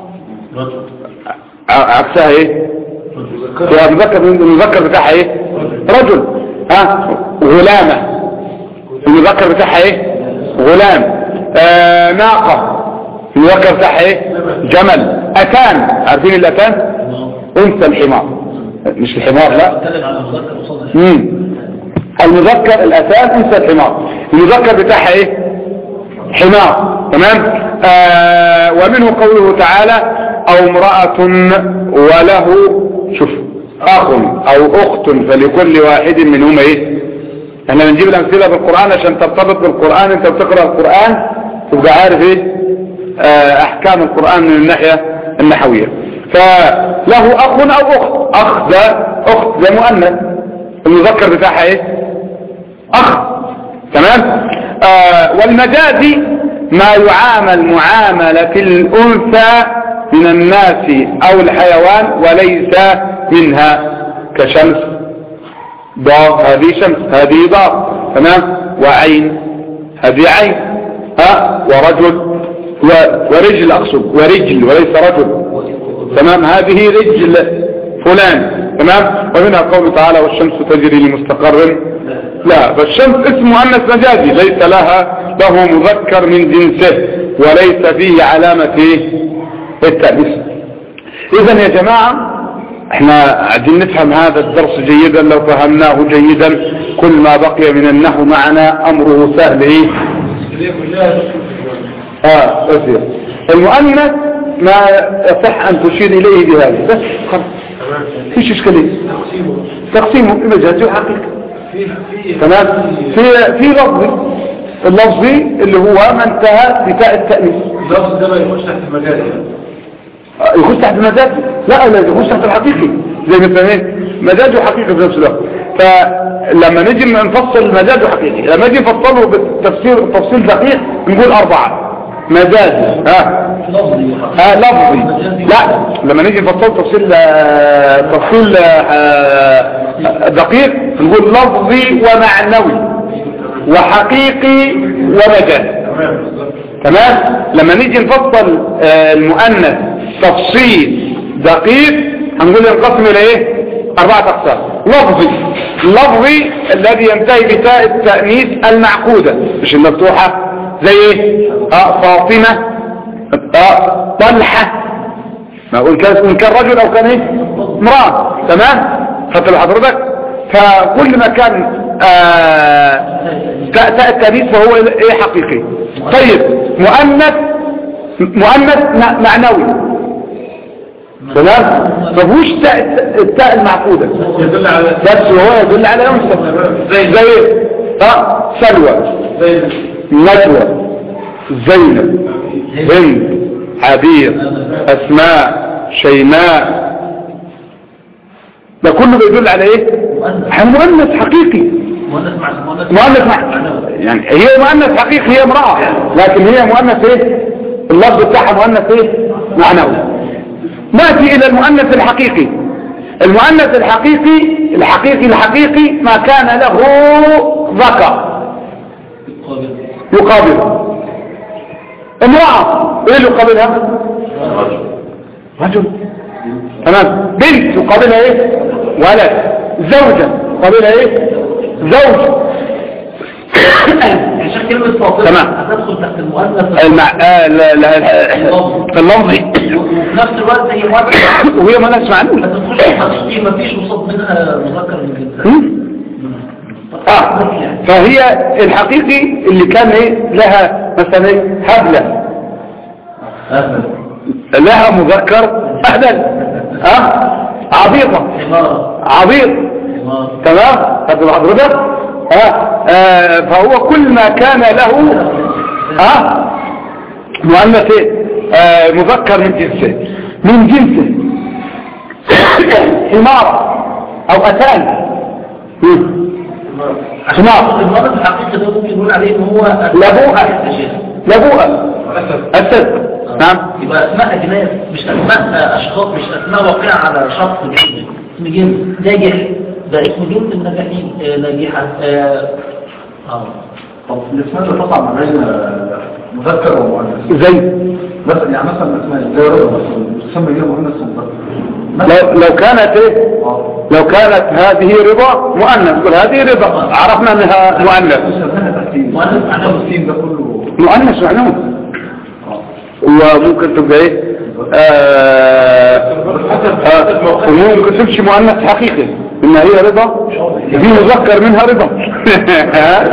عكسها ايه هو المذكر المذكر بتاعها ايه رجل ها غلامة المذكر بتاعها ايه غلام آه ناقة المذكر بتاعها ايه جمل اتان عارفين الاتان انثى الحمار مش الحمار لا مم. المذكر الاتان انثى الحمار المذكر بتاعها ايه حمار تمام آه ومنه قوله تعالى او امرأة وله شوف اخ او اخت فلكل واحد منهما ايه احنا بنجيب الامثلة بالقرآن عشان ترتبط بالقرآن انت بتقرأ القرآن تبقى عارف ايه آه احكام القرآن من الناحية النحوية فله اخ او اخت اخ ده اخت ده مؤنث المذكر بتاعها ايه اخ تمام آه والمجازي ما يعامل معاملة الانثى من الناس او الحيوان وليس منها كشمس ضاء هذه شمس هذه ضاء تمام وعين هذه عين ها ورجل ورجل اقصد ورجل وليس رجل تمام هذه رجل فلان تمام ومنها قول تعالى والشمس تجري لمستقر لا فالشمس اسم مؤنث مجازي ليس لها له مذكر من جنسه وليس فيه علامة التأنيث اذا يا جماعة احنا عايزين نفهم هذا الدرس جيدا لو فهمناه جيدا كل ما بقي من النحو معنا امره سهل ايه اه أسير. المؤنث ما يصح ان تشير اليه بهذا بس خلاص فيش اشكاليه تقسيمه مجازي وحقيقي تمام في في لفظي اللفظي اللي هو ما انتهى بتاء التأنيث اللفظ ده ما يخش تحت المجال يعني يخش تحت المجاز لا لا يخش تحت الحقيقي زي مثلا ايه مجاز وحقيقي في نفس الوقت فلما نيجي نفصل المجاز وحقيقي لما نيجي نفصله بالتفسير تفصيل دقيق نقول أربعة مجازي ها لفظي آه لفظي لا لما نيجي نفصل تفصيل آه، تفصيل آه، دقيق نقول لفظي ومعنوي وحقيقي ومجازي تمام لما نيجي نفصل آه، المؤنث تفصيل دقيق هنقول ينقسم الى ايه اربعة اقسام لفظي لفظي الذي ينتهي بتاء التأنيث المعقودة مش المفتوحة زي ايه اه فاطمة اه طلحة ما اقول كان إن كان رجل او كان ايه امرأة تمام خدت حضرتك فكل ما كان آه تاء تاء التأنيث فهو ايه حقيقي طيب مؤنث مؤنث م- معنوي تمام مفهوش تاء التاء المعقودة يدل على بس هو يدل على انثى زي زي ايه اه سلوى زي نجوى زينب هند عبير اسماء شيماء ده كله بيدل على ايه على مؤنث حقيقي مؤنث مع مؤنث مؤنث مع يعني هي مؤنث حقيقي هي امرأة لكن هي مؤنث ايه اللفظ بتاعها مؤنث ايه معنوي نأتي الى المؤنث الحقيقي المؤنث الحقيقي الحقيقي الحقيقي ما كان له ذكر قابل يقابله امرأة ايه اللي يقابلها رجل تمام بنت يقابلها ايه ولد زوجة يقابلها ايه زوج يعني شكل كلمة فاطمة تمام. هتدخل تحت المؤنث المع... آه لا لا اللفظي وفي نفس الوقت هي مؤنث وهي ما ناس ما معلومة تدخلش حقيقي ما فيش مصاب منها مذكر من جنسها هم؟ اه فهي الحقيقي اللي كان ايه لها مثلا ايه هبلة لها مذكر اهلا اه عبيطة حمار عبيط حمار تمام خدت حضرتك ها آه فهو كل ما كان له ها مؤنث ايه آه مذكر من جنسه من جنسه حمار او اتان مم. حمار المرض الحقيقي ده ممكن نقول عليه ان هو لبوءة لبوءة اسد نعم يبقى اسماء اجناس مش اسماء اشخاص مش اسماء واقعه على شخص بعيد اسم جنس ناجح ده اسم جنس الناجحين آه، ناجحه اه اه طب الاسماء اللي تقع ما بين مذكر ومؤنث زي مثلا يعني مثلا اسماء زي رضا مثلا تسمى بيها مؤنث ومذكر لو, لو كانت ايه لو كانت هذه رضا مؤنث قل هذه رضا عرفنا انها مؤنث سماها تحتين مؤنث معناه التحتين ده كله مؤنث معنوي وممكن تبقى ايه آه آه وممكن تمشي مؤنث حقيقي ان هي رضا دي مذكر منها رضا ها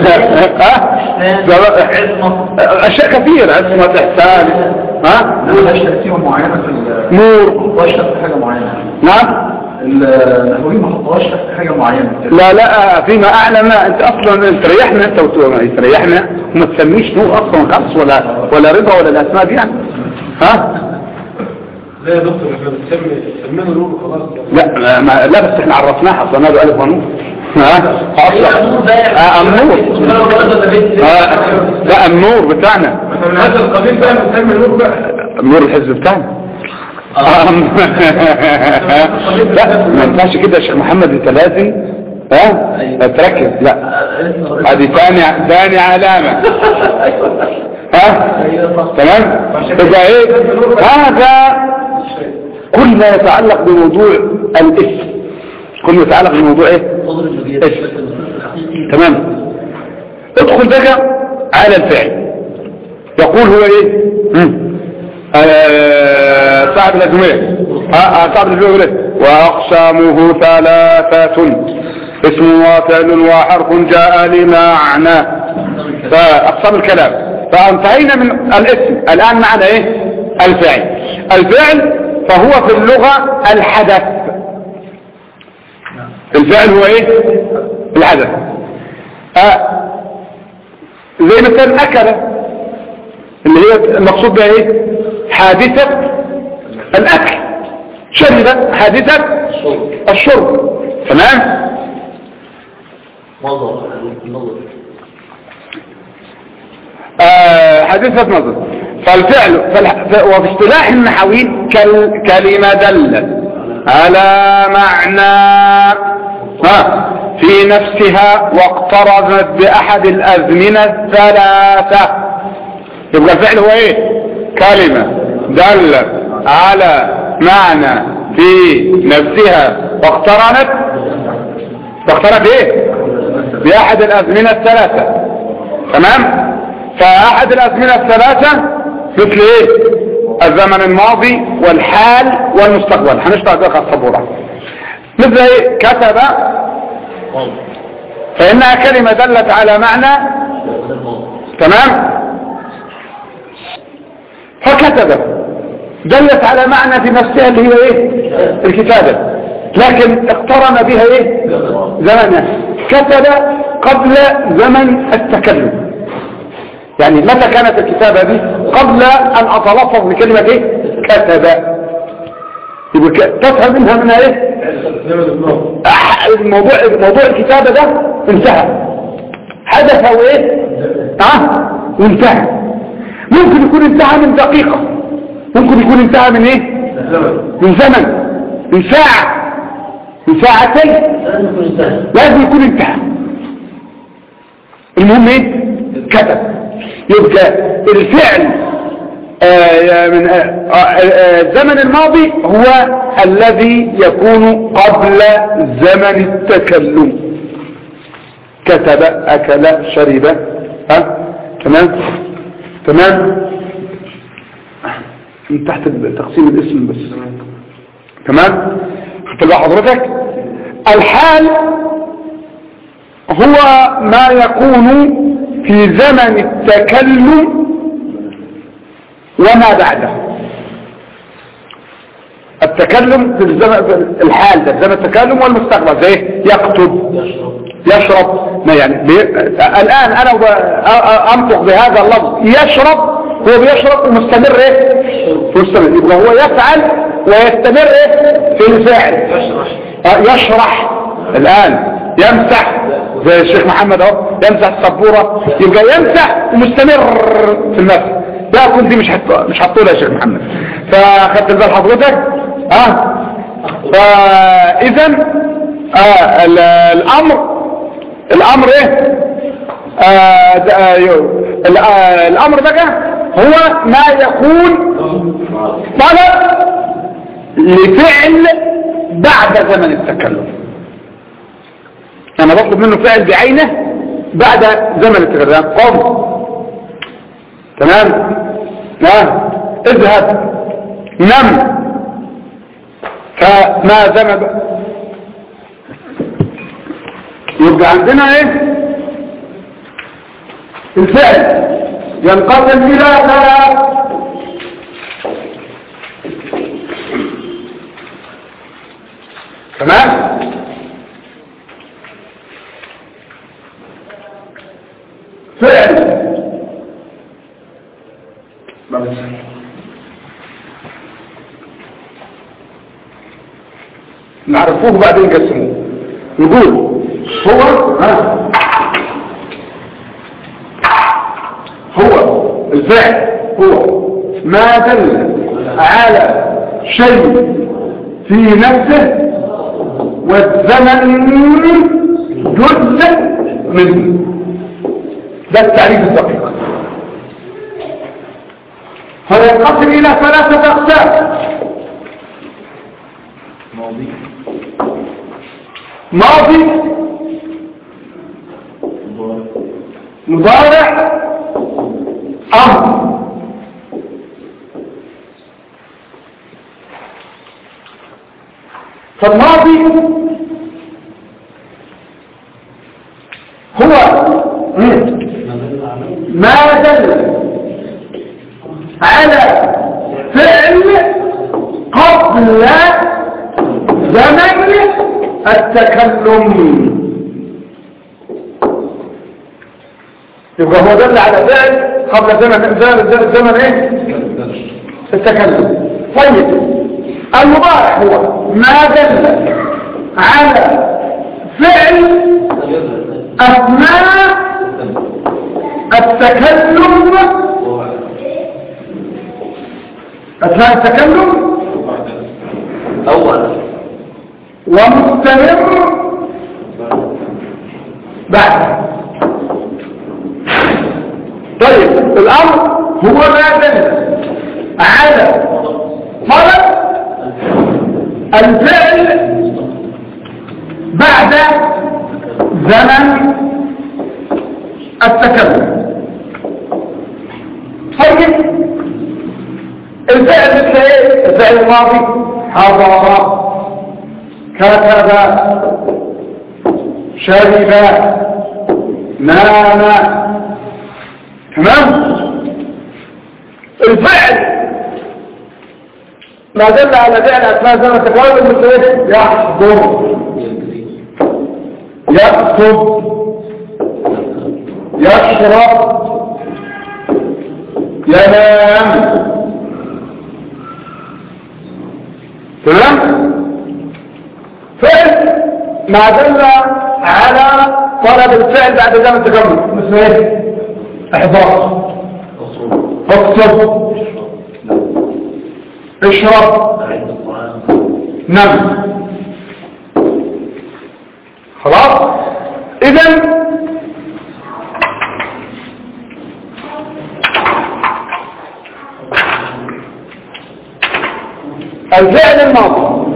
ها اشياء كثيرة عصمة احسان ها ملهاش تأثير معينة في ال- نور ما حطهاش تحت حاجة معينة نعم النحويين ما حطهاش تحت حاجة معينة لا لا فيما اعلم انت اصلا انت ريحنا انت وت- تريحنا وما تسميش نور اصلا خالص ولا ولا رضا ولا الاسماء دي يعني ها لا يا دكتور احنا بنسمي سمينا نور وخلاص لا ما ما- لا بس احنا عرفناها اصلا هذا الف ونور ها اصلا آه، النور آه، لا النور بتاعنا مثلا من هذا القبيل بقى بنسمي نور بقى النور الحزب بتاعنا آه. لا ما ينفعش كده يا شيخ محمد انت لازم ها تركز لا هذه ثاني ثاني علامة ها تمام اذا ايه هذا كل ما يتعلق بموضوع الاسم كل ما يتعلق بموضوع ايه صدر المجال إيش؟ الحقيقي تمام ادخل بقى على الفعل يقول هو ايه مم. آه، صعب الأزمية آه، آه، صعب الأزمية يقول ايه وأقسامه ثلاثة اسم وفعل وحرف جاء لمعنى فأقسام الكلام فانتهينا من الاسم الآن معنا ايه الفعل الفعل فهو في اللغة الحدث الفعل هو ايه الحدث آه زي مثلا اكل اللي هي المقصود بها ايه حادثة الاكل شرب حادثة الشرب تمام نظر نظر آه حادثة نظر فالفعل فالح- وفي اصطلاح النحويين كال- كلمة دلت على معنى ها في نفسها واقترنت بأحد الأزمنة الثلاثة يبقى الفعل هو ايه كلمة دلت على معنى في نفسها واقترنت واقترنت ايه بأحد الأزمنة الثلاثة تمام فأحد الأزمنة الثلاثة مثل ايه الزمن الماضي والحال والمستقبل هنشتغل بقى على الصبورة مثل ايه كتب فإنها كلمة دلت على معنى تمام فكتب دلت على معنى في نفسها اللي هي ايه الكتابة لكن اقترن بها ايه زمنها كتب قبل زمن التكلم يعني متى كانت الكتابة دي قبل ان اتلفظ بكلمة ايه كتب يبقى ك- تفهم منها منها ايه زمن الماضي أح- الموضوع موضوع الكتابة ده انتهى حدث وايه اه وانتهى ممكن يكون انتهى من دقيقة ممكن يكون انتهى من ايه زمن من زمن من ساعة من ساعتين لازم يكون انتهى لازم يكون انتهى المهم ايه كتب يبقى الفعل آه، من آه، آه، الزمن الماضي هو الذي يكون قبل زمن التكلم كتب اكل شرب ها تمام تمام من تحت تقسيم الاسم بس تمام خدت بقى حضرتك الحال هو ما يكون في زمن التكلم وما بعده التكلم في الزمن في الحال ده زمن التكلم والمستقبل زي يكتب يشرب ما يعني بي... الآن أنا ب... أ- أ- أنطق بهذا اللفظ يشرب هو بيشرب ومستمر إيه مستمر يبقى هو يفعل ويستمر إيه في الفعل آه، يشرح الآن يمسح زي الشيخ محمد اهو يمسح السبورة يبقى يمسح ومستمر في المسح لا كنت دي مش حط... مش هتطولها يا شيخ محمد فاخدت بال حضرتك اه فاذا آه ال- الامر الامر ايه آه ده- آه يو- ال- آه الامر بقى هو ما يكون طلب لفعل بعد زمن التكلم انا بطلب منه فعل بعينه بعد زمن التكلم قم تمام ها اذهب نم فما ذنب يبقى عندنا ايه الفعل ينقسم الى ثلاث تمام فعل نعرفوه بعدين نقسموه نقول هو ها هو الفعل هو ما دل على شيء في نفسه والزمن جزء منه ده التعريف الدقيق فينقسم الى ثلاثة اقسام ماضي مضارع امر فالماضي هو ما دل على فعل قبل زمن التكلم يبقى هو دل على فعل قبل زمن زمن زمن ايه التكلم طيب المضارع هو ما دل على فعل اثناء التكلم أثناء التكلم أول ومستمر بعد طيب الأمر هو ما دل على طلب الفعل بعد زمن التكلم طيب الفعل مثل ايه الفعل الماضي حضر كتب شرب نام تمام الفعل ما دل على فعل اثناء زمن التكلم مثل ايه يحضر يكتب يشرب ينام تمام فعل ما دل على طلب الفعل بعد زمن التكمل مثل ايه احضار اكتب اشرب نم خلاص اذا الفعل الماضي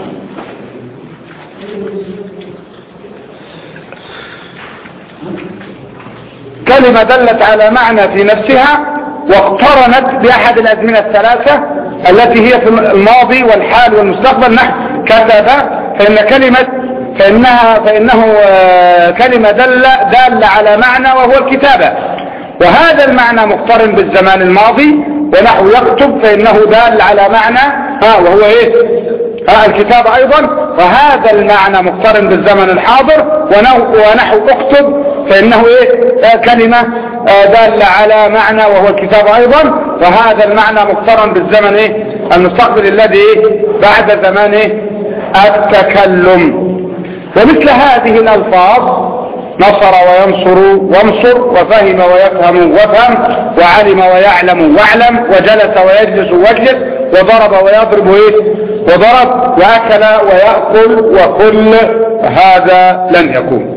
كلمة دلت على معنى في نفسها واقترنت بأحد الأزمنة الثلاثة التي هي في الماضي والحال والمستقبل نحو كتب فإن كلمة فإنها فإنه آه، كلمة دل دال على معنى وهو الكتابة وهذا المعنى مقترن بالزمان الماضي ونحو يكتب فإنه دال على معنى ها وهو ايه ها الكتاب ايضا وهذا المعنى مقترن بالزمن الحاضر ونحو اكتب فانه ايه آه كلمة آه دال على معنى وهو الكتاب ايضا وهذا المعنى مقترن بالزمن ايه المستقبل الذي ايه بعد زمان ايه التكلم ومثل هذه الالفاظ نصر وينصر وانصر وفهم ويفهم وفهم وعلم ويعلم واعلم وجلس ويجلس واجلس وضرب ويضرب ايه وضرب واكل ويأكل وكل هذا لن يكون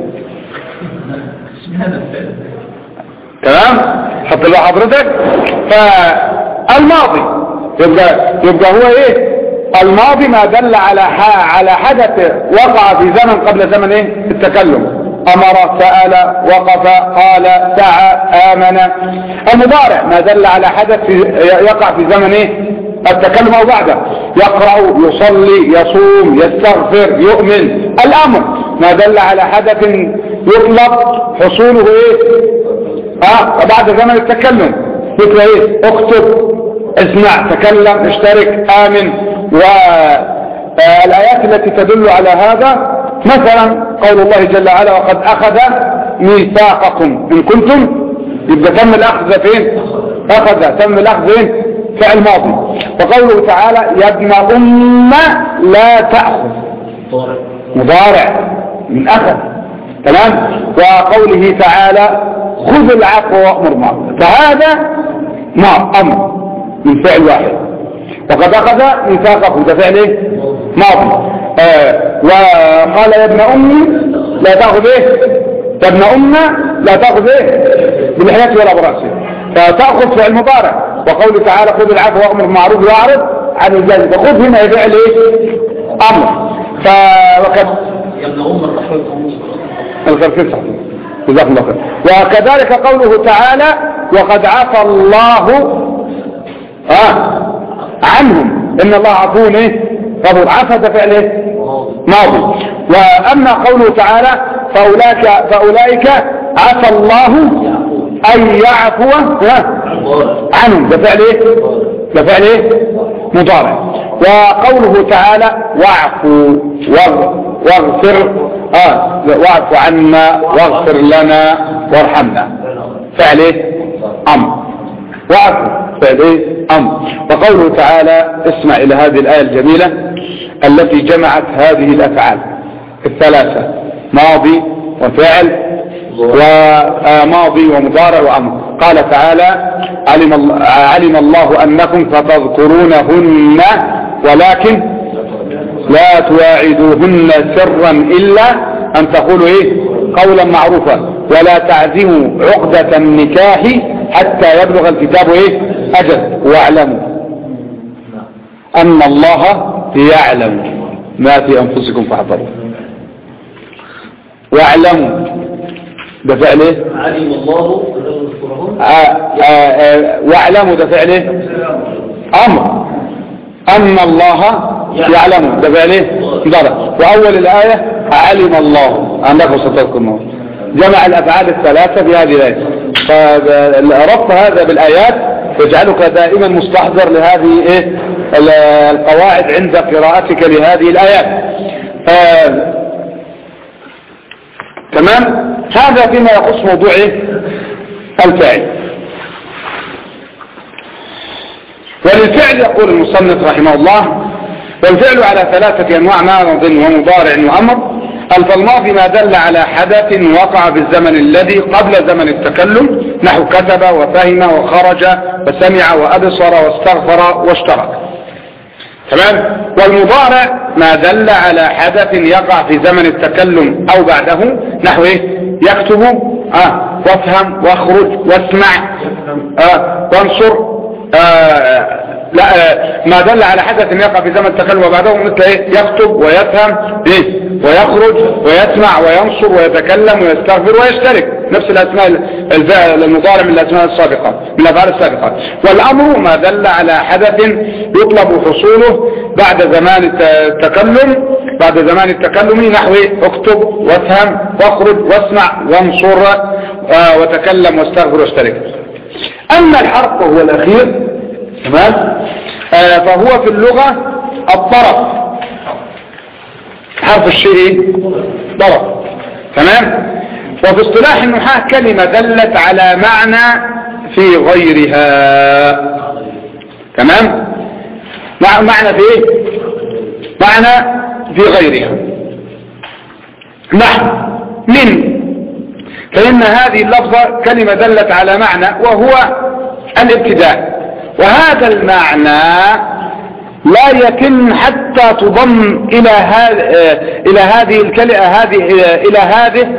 تمام حط له حضرتك فالماضي يبقى يبقى هو ايه الماضي ما دل على على حدث وقع في زمن قبل زمن ايه التكلم امر سأل وقف قال سعى امن المضارع ما دل على حدث يقع في زمن ايه التكلم او بعده يقرأ يصلي يصوم يستغفر يؤمن الامر ما دل على حدث يطلب حصوله ايه اه بعد زمن التكلم مثل ايه اكتب اسمع تكلم اشترك امن والآيات التي تدل على هذا مثلا قول الله جل وعلا وقد أخذ ميثاقكم إن كنتم يبقى تم الأخذ فين أخذ تم الأخذ فين فعل ماضي وقوله تعالى يا ابن أم لا تأخذ مضارع من أخذ تمام وقوله تعالى خذ العفو وأمر معروف فهذا ما أمر من فعل واحد وقد أخذ ميثاقكم ده فعل ايه ماضي آه وقال يا ابن أمي لا تأخذ ايه يا ابن أمة لا تأخذ ايه بالحياة ولا برأسه فتأخذ فعل مضارع وقوله تعالى خذ العفو وأمر بالمعروف واعرض عن الجانب فخذ هنا يفعل ايه أمر ف وقد يا ابن أمة الخير جزاكم الله خير وكذلك قوله تعالى وقد عفى الله آه عنهم ان الله عفو ايه غفور عفى ده فعل ايه ماضي واما قوله تعالى فاولئك فاولئك عفى الله ان يعفو عنهم ده فعل ايه ده فعل ايه مضارع وقوله تعالى واعفو واغفر اه واعفو عنا واغفر لنا وارحمنا فعل ايه امر واعفو فعل ايه امر وقوله تعالى اسمع الى هذه الايه الجميله التي جمعت هذه الافعال الثلاثه ماضي وفعل وماضي ومضارع وأمر قال تعالى علم, ال- علم الله أنكم ستذكرونهن ولكن لا تواعدوهن سرا إلا أن تقولوا إيه قولا معروفا ولا تعزموا عقدة النكاح حتى يبلغ الكتاب إيه أجل واعلموا أن الله يعلم ما في أنفسكم فاحذروا واعلموا ده فعل ايه علم الله أنه يذكرهم آه، آه، آه، واعلموا ده فعل ايه امر ان الله يعلم ده فعل ايه ضرب واول الايه علم الله انكم ستذكرون جمع الافعال الثلاثه في هذه الايه فربط هذا بالايات يجعلك دائما مستحضر لهذه ايه ال- القواعد عند قراءتك لهذه الايات آه، تمام هذا فيما يخص موضوع إيه؟ الفاعل وللفعل يقول المصنف رحمه الله والفعل على ثلاثة أنواع ماض ومضارع وأمر فالماضي ما دل على حدث وقع في الزمن الذي قبل زمن التكلم نحو كتب وفهم وخرج وسمع وأبصر واستغفر واشترك تمام والمضارع ما دل على حدث يقع في زمن التكلم او بعده نحو ايه يكتب اه وافهم واخرج واسمع آه وانصر آه لا آه ما دل على حدث يقع في زمن التكلم وبعده مثل ايه يكتب ويفهم ايه ويخرج ويسمع وينصر ويتكلم ويستغفر ويشترك نفس الاسماء الفعل المضارع من الاسماء السابقه من الافعال السابقه والامر ما دل على حدث يطلب حصوله بعد زمان التكلم بعد زمان التكلم نحو اكتب وافهم واخرج واسمع وانصر آه وتكلم واستغفر واشترك اما الحرف وهو الاخير تمام آه فهو في اللغة الطرف حرف الشيء ايه ضرب تمام وفي اصطلاح النحاة كلمة دلت على معنى في غيرها تمام مع معنى في ايه معنى في غيرها نحو من فإن هذه اللفظة كلمة دلت على معنى وهو الابتداء وهذا المعنى لا يتم حتى تضم إلى هذه إلى هذه الكلمة هذه إلى هذه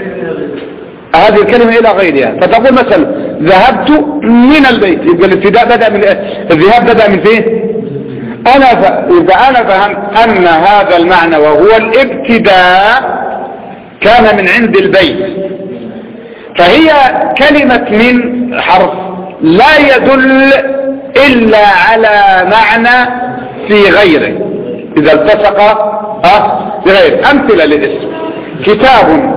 هذه الكلمة إلى غيرها فتقول مثلا ذهبت من البيت يبقى الابتداء بدأ من الذهاب بدأ من فين أنا ف... إذا أنا فهمت أن هذا المعنى وهو الابتداء كان من عند البيت فهي كلمة من حرف لا يدل إلا على معنى في غيره إذا التصق أه بغيره أمثلة للاسم كتاب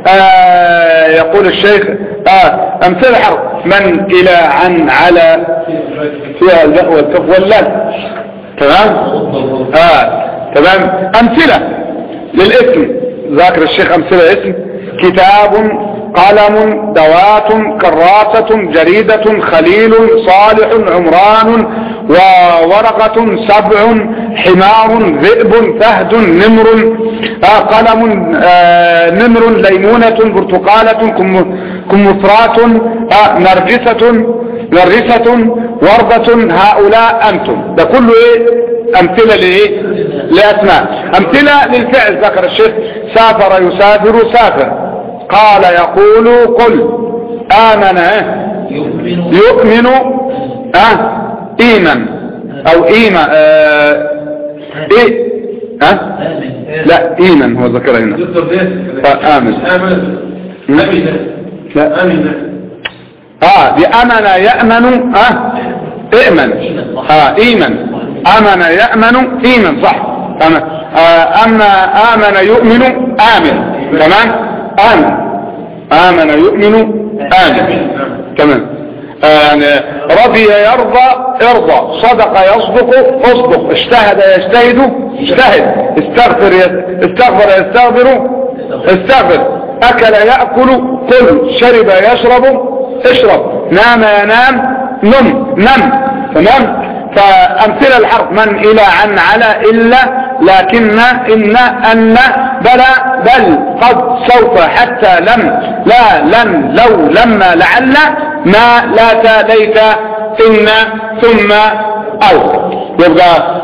آه يقول الشيخ آه أمثلة حرف من إلى عن على فيها الباء والكف واللام تمام آه تمام أمثلة للاسم ذاكر الشيخ أمثلة اسم كتاب قلم دوات كراسة جريدة خليل صالح عمران وورقة سبع حمار ذئب فهد نمر آه قلم آه نمر ليمونة برتقالة كمثرات آه نرجسة نرجسة وردة هؤلاء أنتم ده كله إيه أمثلة لإيه لأسماء أمثلة للفعل ذكر الشيخ سافر يسافر سافر قال يقول قل آمن يؤمن يؤمن أه إيمان أو إيمان آه إيه أه آمن لا إيمان هو ذكر هنا دكتور ده فآمن. آمن أمن لا أمن آه بأمن يأمن أه إئمن آه إيمان أمن يأمن إيمان صح تمام آه أما آمن يؤمن آمن تمام آمن آمن يؤمن آمن تمام آه يعني رضي يرضى ارضى صدق يصدق اصدق اجتهد يجتهد اجتهد استغفر يس- استغفر يستغفر استغفر اكل يأكل كل شرب يشرب اشرب نام ينام نم نم تمام فامثله الحرف من الى عن على الا لكن إن أن بلى بل قد سوف حتى لم لا لن لو لما لعل ما لا تاليت إن ثم أو يبقى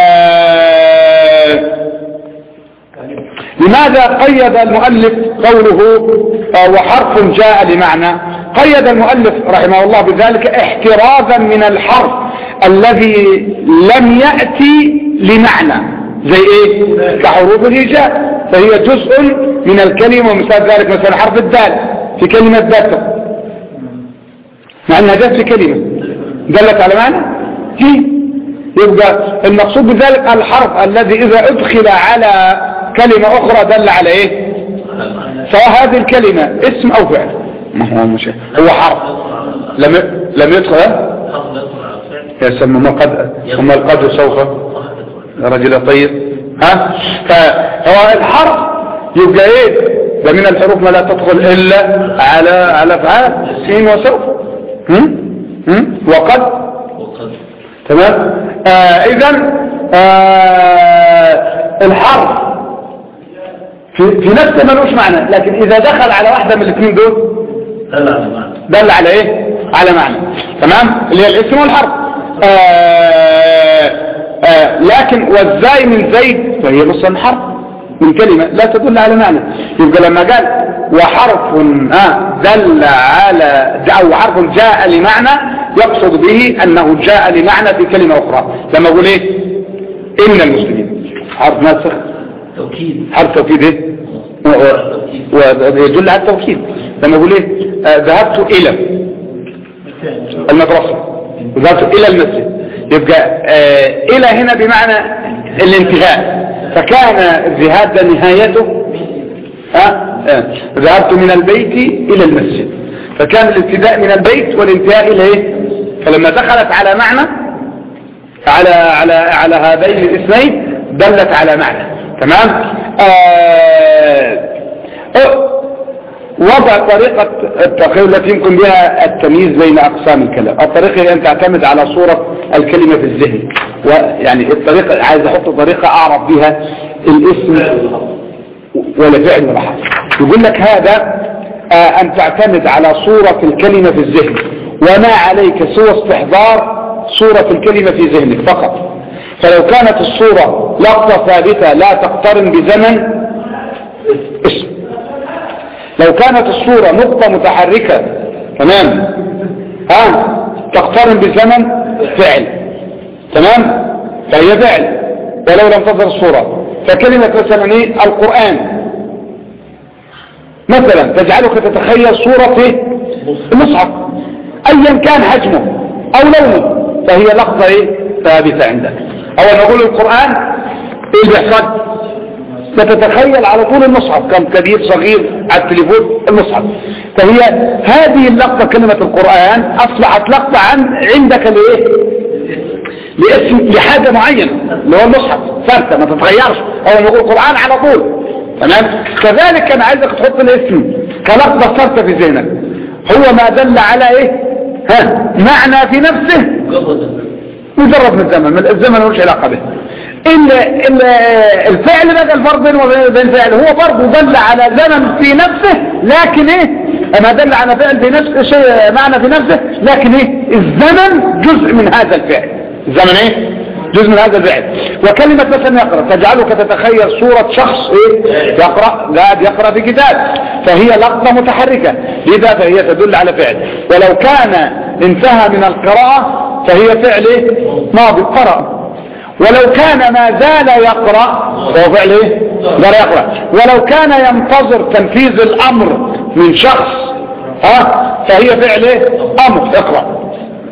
آه لماذا قيد المؤلف قوله آه وحرف جاء لمعنى قيد المؤلف رحمه الله بذلك احترازا من الحرف الذي لم يأتي لمعنى زي ايه كحروف الهجاء فهي جزء من الكلمة ومثال ذلك مثلا حرف الدال في كلمة ذاتر مع انها جاءت في كلمة دلت على معنى هي يبقى المقصود بذلك الحرف الذي اذا ادخل على كلمة اخرى دل على ايه سواء هذه الكلمة اسم او فعل ما هو مش هو حرف لم لم يدخل يا سلم ما قد وما القدر سوف يا رجل طيب ها فهو الحرف يبقى ايه ده من الحروف ما لا تدخل الا على على افعال سين وسوف هم؟ هم؟ وقد تمام آه اذا آه الحرف في, في نفسه ملوش معنى لكن اذا دخل على واحدة من الاثنين دول دل على معنى دل على ايه على معنى تمام اللي هي الاسم والحرف آه آه لكن والزاي من زيد فهي نص الحرف من كلمة لا تدل على معنى يبقى لما قال وحرف آه دل على او حرف جاء لمعنى يقصد به انه جاء لمعنى في كلمة اخرى لما اقول ايه ان المسلمين حرف ناسخ توكيد حرف توكيد ايه ويدل على التوكيد لما اقول ايه آه ذهبت الى المدرسة ذهبت الى المسجد يبقى آه الى هنا بمعنى الانتهاء فكان الذهاب ده نهايته ها آه ذهبت من البيت الى المسجد فكان الابتداء من البيت والانتهاء الى ايه فلما دخلت على معنى على على على هذين الاثنين دلت على معنى تمام آه وضع طريقة التخيل التي يمكن بها التمييز بين أقسام الكلام الطريقة هي أن تعتمد على صورة الكلمة في الذهن ويعني الطريقة عايز أحط طريقة أعرف بها الاسم ولا فعل ولا حرف يقول لك هذا آه أن تعتمد على صورة الكلمة في الذهن وما عليك سوى استحضار صورة الكلمة في ذهنك فقط فلو كانت الصورة لقطة ثابتة لا تقترن بزمن اسم لو كانت الصورة نقطة متحركة تمام ها تقترن بزمن فعل تمام فهي فعل ولو لم تظهر الصورة فكلمة مثلا ايه القرآن مثلا تجعلك تتخيل صورة في المصحف ايا كان حجمه او لونه فهي لحظة ايه ثابتة عندك اول ما اقول القرآن ايه اللي بيحصل بتتخيل على طول المصحف كم كبير صغير على التليفون المصحف فهي هذه اللقطة كلمة القرآن اصبحت لقطة عن عندك لايه لاسم لحاجة معينة اللي هو المصحف ثابتة ما تتغيرش اول ما اقول القرآن على طول تمام كذلك انا عايزك تحط الاسم كلقطة ثابتة في ذهنك هو ما دل على ايه ها معنى في نفسه مجرد من الزمن من الزمن ملوش علاقة به الفعل بقى الفرق بينه وبين فعل هو برضه دل على زمن في نفسه لكن ايه ما دل على فعل في نفسه شيء معنى في نفسه لكن ايه الزمن جزء من هذا الفعل الزمن ايه جزء من هذا الفعل وكلمة مثلا يقرأ تجعلك تتخيل صورة شخص ايه يقرأ قاعد يقرأ في كتاب فهي لقطة متحركة لذا فهي تدل على فعل ولو كان انتهى من القراءة فهي فعل ايه ماضي قرأ ولو كان ما زال يقرأ فهو فعل ايه زال يقرأ ولو كان ينتظر تنفيذ الامر من شخص ها فهي فعل ايه امر اقرأ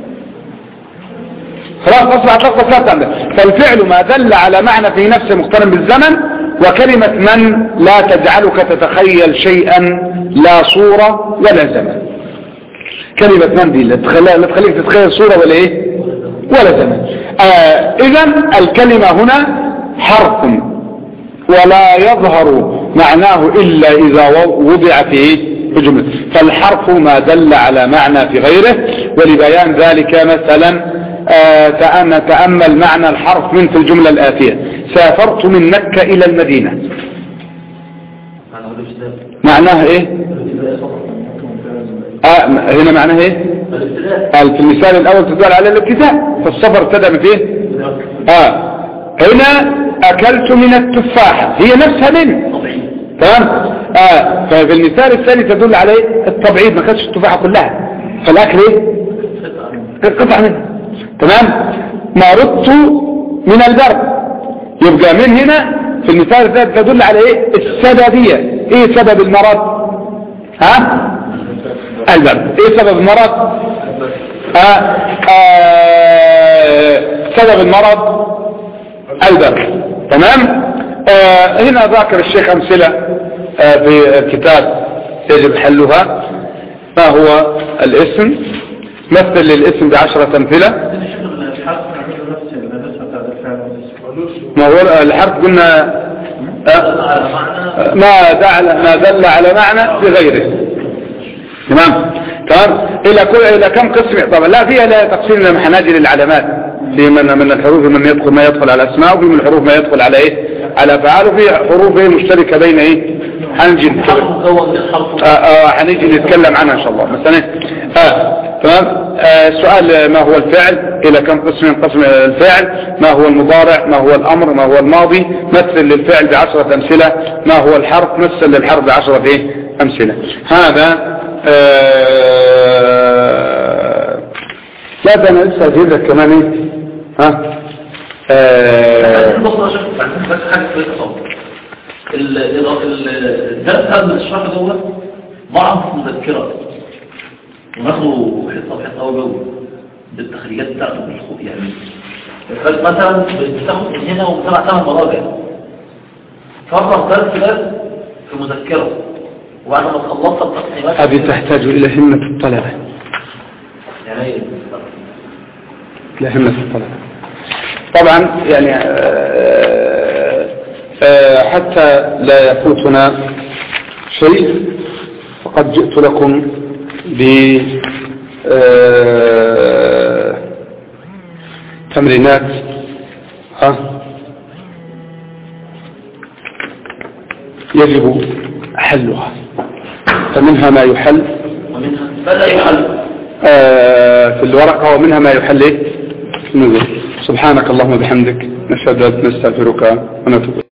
خلاص اصبحت لقطة ثلاثة عندك فالفعل ما دل على معنى في نفسه مقترن بالزمن وكلمة من لا تجعلك تتخيل شيئا لا صورة ولا زمن كلمة من دي لا تخليك تتخيل صورة ولا ايه ولا زمن آه اذا الكلمة هنا حرف ولا يظهر معناه الا اذا وضع في ايه في جملة فالحرف ما دل على معنى في غيره ولبيان ذلك مثلا آه تأمل معنى الحرف من في الجملة الآتية سافرت من مكة إلى المدينة أنا أقول الإسلام معناها إيه آه هنا معناها إيه الابتلاء قال في المثال الأول تدل على الابتداء فالسفر ابتدأ من إيه آه هنا أكلت من التفاحة هي نفسها من طبيعي تمام آه ففي المثال الثاني تدل على إيه التبعيد ما كانتش التفاحة كلها فالأكل إيه قطع منها تمام مرضت من البرد يبقى من هنا في المثال الثالث تدل على ايه السببية ايه سبب المرض ها البرد ايه سبب المرض آه آه سبب المرض البرد تمام آه هنا ذاكر الشيخ امثله آه في الكتاب يجب حلها ما هو الاسم مثل للاسم بعشرة امثله ما هو الحرف قلنا آه، على معنى ما دل ما دل على معنى بغيره تمام تمام الى كل الى كم قسم طبعا لا فيها لا تقسيم لما حناجي للعلامات في من من الحروف من يدخل ما يدخل على اسماء وفي من الحروف ما يدخل على ايه على افعال وفي حروف ايه مشتركه بين ايه حنجي الحرف مكون من حرف آه آه هنيجي نتكلم عنها ان شاء الله مثلا آه تمام آه سؤال ما هو الفعل الى كم قسم قسم الفعل ما هو المضارع ما هو الامر ما هو الماضي مثل للفعل بعشرة امثلة ما هو الحرف مثل للحرف بعشرة ايه امثلة هذا آه لا ده انا لسه هجيب لك كمان ايه ها آه بص يا شيخ بعدين بس حاجه في التصور ال- ال- ال- الدرس قبل الشرح دوت بعض مذكره وناخده حصه بحصه هو جوه بالتخريجات بتاعته بالخوف يعني مثلا بتاخد من هنا وبتابع ثمان مراجع فرق درس ده في مذكره وبعد ما تخلصت التقسيمات هذه تحتاج الى همة الطلبة يعني ايه لا همة الطلبة طبعا يعني آه، آه، حتى لا يفوتنا شيء فقد جئت لكم ب آه، تمرينات ها يجب حلها فمنها ما يحل ومنها بدا يحل آه، في الورقة ومنها ما يحل إيه؟ نزل سبحانك اللهم وبحمدك نشهد أن نستغفرك ونتوب